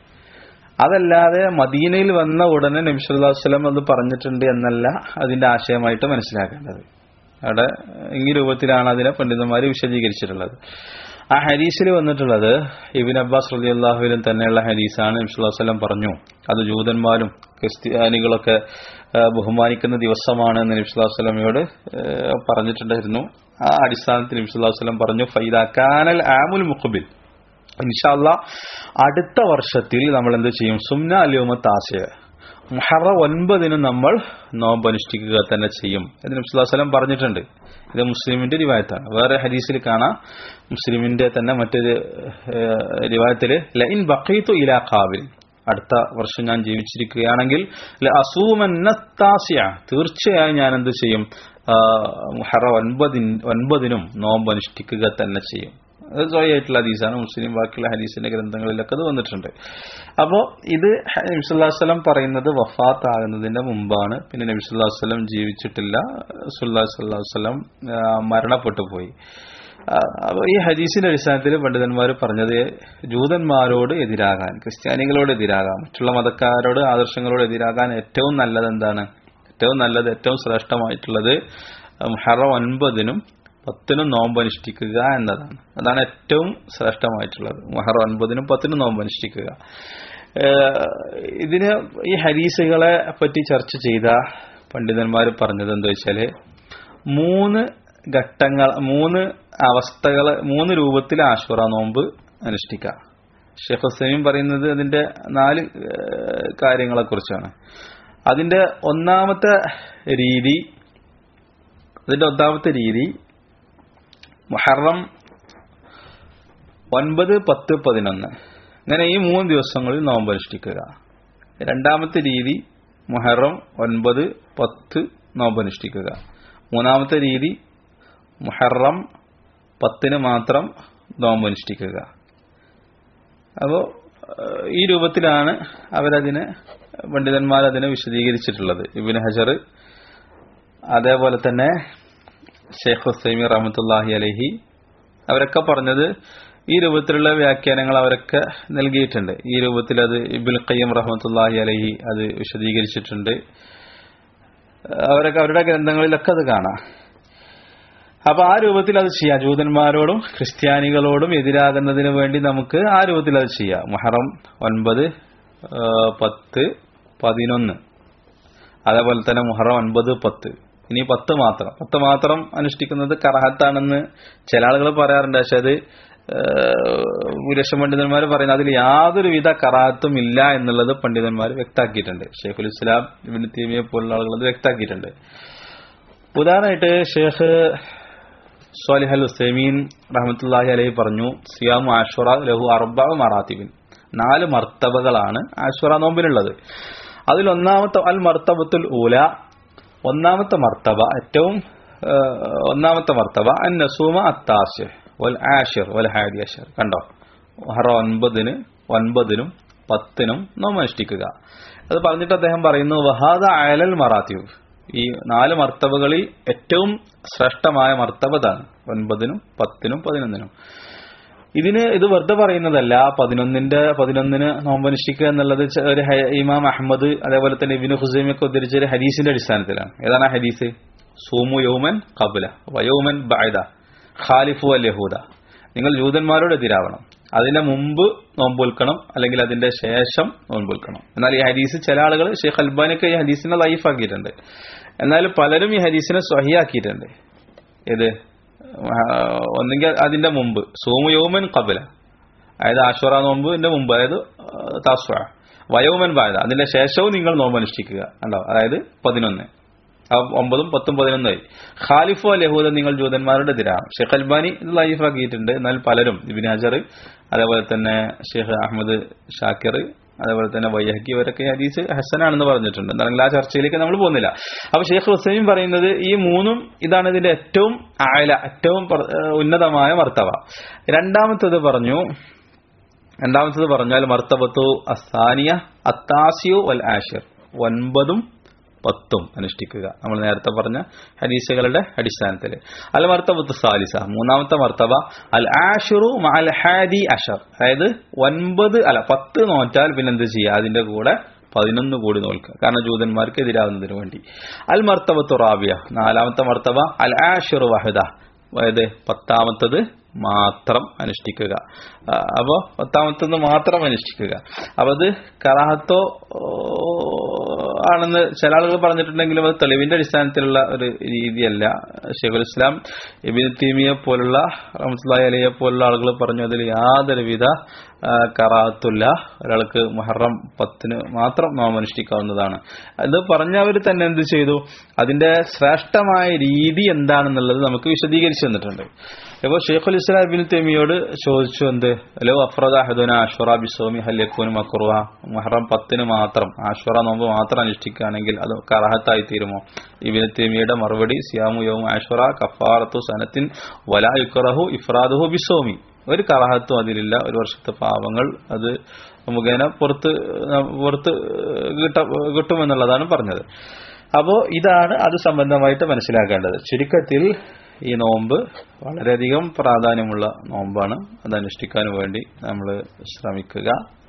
അതല്ലാതെ മദീനയിൽ വന്ന ഉടനെ നബി സല്ലല്ലാഹു അലൈഹി വസല്ലം അത് പറഞ്ഞിട്ടുണ്ട് എന്നല്ല അതിന്റെ ആശയമായിട്ട് മനസ്സിലാക്കേണ്ടത് അവിടെ ഈ രൂപത്തിലാണ് അതിനെ പണ്ഡിതന്മാർ വിശദീകരിച്ചിട്ടുള്ളത് ആ ഹദീസിൽ വന്നിട്ടുള്ളത് ഇബിൻ അബ്ബാസ് റളിയല്ലാഹുവിലും തന്നെയുള്ള ഹദീസാണ് നബി സല്ലല്ലാഹു അലൈഹി വസല്ലം പറഞ്ഞു അത് ജൂതന്മാരും ക്രിസ്ത്യാനികളൊക്കെ ആ, ബഹുമാനിക്കുന്ന ദിവസമാണ് എന്ന് നബി സല്ലല്ലാഹു അലൈഹി വസല്ലമയോട് ആ, പറഞ്ഞിട്ടുണ്ടായിരുന്നു ആ അടിസ്ഥാനത്തിൽ നബി സല്ലല്ലാഹു അലൈഹി വസല്ലം പറഞ്ഞു ഫൈദ കാനൽ ആമുൽ മുഖബിൽ ഇൻഷാല്ല അടുത്ത വർഷത്തിൽ നമ്മൾ എന്ത് ചെയ്യും സുംന അല്യോമ താശയ മുഹറ ഒൻപതിന് നമ്മൾ നോമ്പ് അനുഷ്ഠിക്കുക തന്നെ ചെയ്യും എന്ന് നബി സ്വല്ലല്ലാഹു അലൈഹി വസല്ലം പറഞ്ഞിട്ടുണ്ട് ഇത് മുസ്ലിമിന്റെ റിവായത്താണ് വേറെ ഹദീസിൽ കാണാം മുസ്ലിമിന്റെ തന്നെ മറ്റൊരു റിവായത്തില് ലൈൻ ബഖീത്തു ഇലാ ഖാബിൽ അടുത്ത വർഷം ഞാൻ ജീവിച്ചിരിക്കുകയാണെങ്കിൽ അസൂമന്നത്താസിയ തീർച്ചയായും ഞാൻ എന്ത് ചെയ്യും ആ, മുഹറ ഒൻപതിൻ ഒൻപതിനും നോമ്പ് അനുഷ്ഠിക്കുക തന്നെ ചെയ്യും അത് സ്വയമായിട്ടുള്ള ഹദീസാണ് മുസ്ലിം ബാക്കിയുള്ള ഹദീസിന്റെ ഗ്രന്ഥങ്ങളിലൊക്കെ അത് വന്നിട്ടുണ്ട് അപ്പോൾ ഇത് നബി സല്ലല്ലാഹു അലൈഹി വസല്ലം പറയുന്നത് വഫാത്ത് ആകുന്നതിന്റെ മുമ്പാണ് പിന്നെ നബി സല്ലല്ലാഹു അലൈഹി വസല്ലം ജീവിച്ചിട്ടില്ല സുല്ലാ സല്ലല്ലാഹു അലൈഹി വസല്ലം ആ, മരണപ്പെട്ടു പോയി ആ, അപ്പൊ ഈ ഹദീസിന്റെ അടിസ്ഥാനത്തിൽ പണ്ഡിതന്മാർ പറഞ്ഞത് ജൂതന്മാരോട് എതിരാകാൻ ക്രിസ്ത്യാനികളോട് എതിരാകാൻ മറ്റുള്ള മതക്കാരോട് ആദർശങ്ങളോട് എതിരാകാൻ ഏറ്റവും നല്ലത് എന്താണ് ഏറ്റവും നല്ലത് ഏറ്റവും ശ്രേഷ്ഠമായിട്ടുള്ളത് മുഹറം ഒൻപതിനും പത്തിനും നോമ്പ് അനുഷ്ഠിക്കുക എന്നതാണ് അതാണ് ഏറ്റവും ശ്രേഷ്ഠമായിട്ടുള്ളത് മുഹറം ഒൻപതിനും പത്തിനും നോമ്പ് അനുഷ്ഠിക്കുക ഏഹ് ഇതിന് ഈ ഹരീസുകളെ പറ്റി ചർച്ച ചെയ്ത പണ്ഡിതന്മാർ പറഞ്ഞത് എന്താ വെച്ചാല് മൂന്ന് ഘട്ടങ്ങൾ മൂന്ന് അവസ്ഥകൾ മൂന്ന് രൂപത്തിൽ ആശ്വറ നോമ്പ് അനുഷ്ഠിക്കാം ഷെയ്ഖ് ഹുസൈൻ പറയുന്നത് അതിന്റെ നാല് ഏഹ് കാര്യങ്ങളെ കുറിച്ചാണ് അതിന്റെ ഒന്നാമത്തെ രീതി അതിന്റെ ഒന്നാമത്തെ രീതി മുഹറം ഒൻപത് പത്ത് പതിനൊന്ന് അങ്ങനെ ഈ മൂന്ന് ദിവസങ്ങളിൽ നോമ്പ് അനുഷ്ഠിക്കുക രണ്ടാമത്തെ രീതി മുഹറം ഒൻപത് പത്ത് നോമ്പ് അനുഷ്ഠിക്കുക മൂന്നാമത്തെ രീതി മുഹറം പത്തിന് മാത്രം നോമ്പ് അനുഷ്ഠിക്കുക അപ്പോൾ ഈ രൂപത്തിലാണ് അവരതിനെ പണ്ഡിതന്മാർ അതിനെ വിശദീകരിച്ചിട്ടുള്ളത് ഇബിൻ ഹജർ അതേപോലെ തന്നെ ഷെയ്ഖ് ഹുസൈമി റഹമത്തുല്ലാഹി അലഹി അവരൊക്കെ പറഞ്ഞത് ഈ രൂപത്തിലുള്ള വ്യാഖ്യാനങ്ങൾ അവരൊക്കെ നൽകിയിട്ടുണ്ട് ഈ രൂപത്തിൽ അത് ഇബുൽ ഖയ്യം റഹമത്തുല്ലാഹി അലഹി അത് വിശദീകരിച്ചിട്ടുണ്ട് അവരൊക്കെ അവരുടെ ഗ്രന്ഥങ്ങളിലൊക്കെ അത് കാണാം അപ്പൊ ആ രൂപത്തിൽ അത് ചെയ്യാം ജൂതന്മാരോടും ക്രിസ്ത്യാനികളോടും എതിരാകുന്നതിന് വേണ്ടി നമുക്ക് ആ രൂപത്തിൽ അത് ചെയ്യാം മുഹറം ഒൻപത് ആ, പത്ത് പതിനൊന്ന് അതേപോലെ തന്നെ മുഹറം ഒൻപത് പത്ത് ഇനി പത്ത് മാത്രം പത്ത് മാത്രം അനുഷ്ഠിക്കുന്നത് കറഹത്താണെന്ന് ചില ആളുകൾ പറയാറുണ്ട് പക്ഷെ അത് ഭൂരിലക്ഷം പണ്ഡിതന്മാർ പറയുന്നത് അതിൽ യാതൊരു വിധ കറാത്തും ഇല്ല എന്നുള്ളത് പണ്ഡിതന്മാർ വ്യക്താക്കിയിട്ടുണ്ട് ഷെയ്ഖുൽ ഇസ്ലാം ഇബിൻ തീമിയെ പോലുള്ള ആളുകൾ അത് വ്യക്താക്കിയിട്ടുണ്ട് ഉദാഹരണമായിട്ട് ഷെയ്ഖ് സ്വാലിഹ് അൽ ഹുസൈമീൻ റഹമത്തുല്ലാഹി അലൈഹി പറഞ്ഞു സിയാമു ആഷുറ ലഹു അർബ മറാത്തിബിൻ നാല് മർത്തബകളാണ് ആഷുറ നോമ്പിനുള്ളത് അതിൽ ഒന്നാമത്തെ അൽ മർത്തബത്തുൽ ഊല ഒന്നാമത്തെ മർത്തബ ഏറ്റവും ആ, ഒന്നാമത്തെ മർത്തബ അൻ നസൂമ അത്താശ് വൽ ആഷിർ വൽ ഹാദി അഷർ കണ്ടോ ഹറ ഒൻപതിന് ഒൻപതിനും പത്തിനും നോമനുഷ്ഠിക്കുക അത് പറഞ്ഞിട്ട് അദ്ദേഹം പറയുന്നു വഹാദ അയലൽ മറാത്തീവ് ഈ നാല് മർത്തബകളിൽ ഏറ്റവും ശ്രേഷ്ഠമായ മർത്തബതാണ് ഒൻപതിനും പത്തിനും പതിനൊന്നിനും ഇതിന് ഇത് വെറുതെ പറയുന്നതല്ല പതിനൊന്നിന്റെ പതിനൊന്നിന് നോമ്പനുഷ്ഠിക്കുക എന്നുള്ളത് ച- ഒരു ഹ- ഇമാം അഹമ്മദ് അതേപോലെ തന്നെ ഇബിന് ഹുസൈമൊക്കെ ഉദ്ധരിച്ച ഒരു ഹദീസിന്റെ അടിസ്ഥാനത്തിലാണ് ഏതാണ് ആ ഹദീസ് സൂമു യൗമൻ കബുല വയോമൻ ബഅദ ഖാലിഫു അൽ യഹൂദ നിങ്ങൾ ജൂതന്മാരോട് എതിരാവണം അതിന്റെ മുമ്പ് നോമ്പുൽക്കണം അല്ലെങ്കിൽ അതിന്റെ ശേഷം നോമ്പുൽക്കണം എന്നാൽ ഈ ഹദീസ് ചില ആളുകൾ ഷെയ്ഖ് അൽബാനൊക്കെ ഈ ഹദീസിനെ ലൈഫാക്കിയിട്ടുണ്ട് എന്നാൽ പലരും ഈ ഹദീസിനെ സ്വഹിയാക്കിയിട്ടുണ്ട് ഏത് ആ, ഒന്നെങ്കിൽ അതിന്റെ മുമ്പ് സോമു യൗമൻ കബല അതായത് ആശ്വറ നോമ്പിന്റെ മുമ്പ് അതായത് താസ്വ വയോമൻ ബാധ അതിന്റെ ശേഷവും നിങ്ങൾ നോമ്പ് അനുഷ്ഠിക്കുക ഉണ്ടോ അതായത് പതിനൊന്ന് ആ ഒമ്പതും പത്തും പതിനൊന്നായി ഖാലിഫു അൽ യഹൂദ നിങ്ങൾ ജൂതന്മാരുടെ എതിരാണ് ഷെയ്ഖ് അൽബാനി ഇത് ലൈഫാക്കിയിട്ടുണ്ട് എന്നാൽ പലരും ഇബിൻ ഹജർ അതേപോലെ തന്നെ ഷെയ്ഖ് അഹമ്മദ് ഷാക്കിർ അതേപോലെ തന്നെ വൈഹക്കി ഇവരൊക്കെ ഈ ഹദീസ് ഹസനാണെന്ന് പറഞ്ഞിട്ടുണ്ട് എന്താണെങ്കിൽ ആ ചർച്ചയിലേക്ക് നമ്മൾ പോകുന്നില്ല അപ്പൊ ഷെയ്ഖ് ഹുസൈൻ പറയുന്നത് ഈ മൂന്നും ഇതാണ് ഇതിന്റെ ഏറ്റവും ആയല ഏറ്റവും പ്ര- ഏഹ് ഉന്നതമായ മർത്തവ രണ്ടാമത്തത് പറഞ്ഞു രണ്ടാമത്തത് പറഞ്ഞാൽ മർത്തബത്തു അസാനിയ അത്താസിയു വൽ ആഷിർ ഒൻപതും പത്തും അനുഷ്ഠിക്കുക നമ്മൾ നേരത്തെ പറഞ്ഞ ഹദീസുകളുടെ അടിസ്ഥാനത്തിൽ അൽ മർത്തബത്ത് സാലിസ മൂന്നാമത്തെ മർത്തബ അൽ ആഷിറു അൽ ഹാദി അഷർ അതായത് ഒൻപത് അല്ല പത്ത് നോറ്റാൽ പിന്നെ എന്ത് ചെയ്യുക അതിന്റെ കൂടെ പതിനൊന്ന് കൂടി നോൽക്കുക കാരണം ജൂതന്മാർക്ക് എതിരാകുന്നതിന് വേണ്ടി അൽ മർത്തബത്തു റാബിയ നാലാമത്തെ മർത്തബ അൽ ആഷിറു വഹദ അതായത് പത്താമത്തത് മാത്രം അനുഷ്ഠിക്കുക ആ, അപ്പോ പത്താമത്തത് മാത്രം അനുഷ്ഠിക്കുക അപ്പൊ അത് കറാഹത്തോ ഓ, ആണെന്ന് ചില ആളുകൾ പറഞ്ഞിട്ടുണ്ടെങ്കിലും അത് തെളിവിന്റെ അടിസ്ഥാനത്തിലുള്ള ഒരു രീതിയല്ല ഷെയ്ഖുൽ ഇസ്ലാം ഇബിൻ തീമിയെ പോലുള്ള റഹ്മത്തുള്ളാഹി അലിയെ പോലുള്ള ആളുകൾ പറഞ്ഞു അതിൽ യാതൊരുവിധ ആ, കറാഹത്തുല്ല ഒരാൾക്ക് മുഹറം പത്തിന് മാത്രം നാം അനുഷ്ഠിക്കാവുന്നതാണ് അത് പറഞ്ഞവർ തന്നെ എന്ത് ചെയ്തു അതിന്റെ ശ്രേഷ്ഠമായ രീതി എന്താണെന്നുള്ളത് നമുക്ക് വിശദീകരിച്ചു തന്നിട്ടുണ്ട് ഇപ്പോൾ ഷെയ്ഖുൽ ഇസ്ലാം ഇബിൻ തെമിയോട് ചോദിച്ചു എന്ത് ലോ അഫ്രദ ഹദുന ആഷ്വറ ബിസോമി ഹല്യക്കൂന് മക്കുറുവ മുഹറം പത്തിന് മാത്രം ആഷ്വറ നോമ്പ് മാത്രം അനുഷ്ഠിക്കുകയാണെങ്കിൽ അത് കറാഹത്തായി തീരുമോ ഇബിൻ തെമിയുടെ മറുപടി സിയാമു യോമു ആഷ്വറ കഫാറത്തു സനത്തിൻ വലാ യുക്കറഹു ഇഫ്രാദുഹു ബിസോമി ഒരു കറാഹത്തും അതിലില്ല ഒരു വർഷത്തെ പാവങ്ങൾ അത് മുഖേന പുറത്ത് പുറത്ത് കിട്ട കിട്ടുമെന്നുള്ളതാണ് പറഞ്ഞത് അപ്പോൾ ഇതാണ് അത് സംബന്ധമായിട്ട് മനസ്സിലാക്കേണ്ടത് ചുരുക്കത്തിൽ ഈ നോമ്പ് വളരെയധികം പ്രാധാന്യമുള്ള നോമ്പാണ് അത് അനുഷ്ഠിക്കാൻ വേണ്ടി നമ്മൾ ശ്രമിക്കുക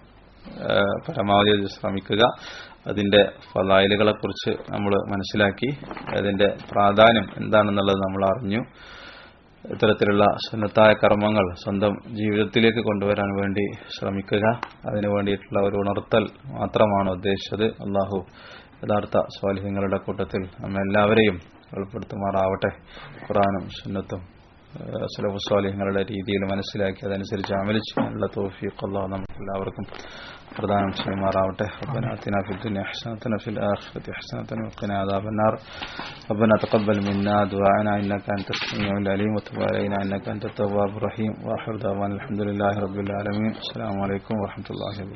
ഏഹ് പരമാവധി അത് ശ്രമിക്കുക അതിന്റെ ഫലായിലുകളെ കുറിച്ച് നമ്മൾ മനസ്സിലാക്കി അതിന്റെ പ്രാധാന്യം എന്താണെന്നുള്ളത് നമ്മൾ അറിഞ്ഞു ഇത്തരത്തിലുള്ള സുന്നത്തായ കർമ്മങ്ങൾ സ്വന്തം ജീവിതത്തിലേക്ക് കൊണ്ടുവരാൻ വേണ്ടി ശ്രമിക്കുക അതിനു വേണ്ടിയിട്ടുള്ള ഒരു ഉണർത്തൽ മാത്രമാണ് ഉദ്ദേശിച്ചത് അള്ളാഹു യഥാർത്ഥ സ്വാലിഹ്യങ്ങളുടെ കൂട്ടത്തിൽ നമ്മെല്ലാവരെയും ഉൾപ്പെടുത്തുമാറാവട്ടെ ഖുറാനും സുന്നത്തും സുലഭ സ്വാലിഹ്യങ്ങളുടെ രീതിയിൽ മനസ്സിലാക്കി അതനുസരിച്ച് അമലിച്ച് ചെയ്യാനുള്ള തോഫീഖ് അള്ളാഹു നമുക്ക് എല്ലാവർക്കും പ്രദാനം ചെയ്യുമാറാവട്ടെ ربنا آتنا في الدنيا حسنة وفي الآخرة حسنة وقنا عذاب النار ربنا تقبل منا دعاءنا إنك أنت السميع العليم وتب علينا إنك أنت التواب الرحيم وآخر دعوانا الحمد لله رب العالمين السلام عليكم ورحمة الله وبركاته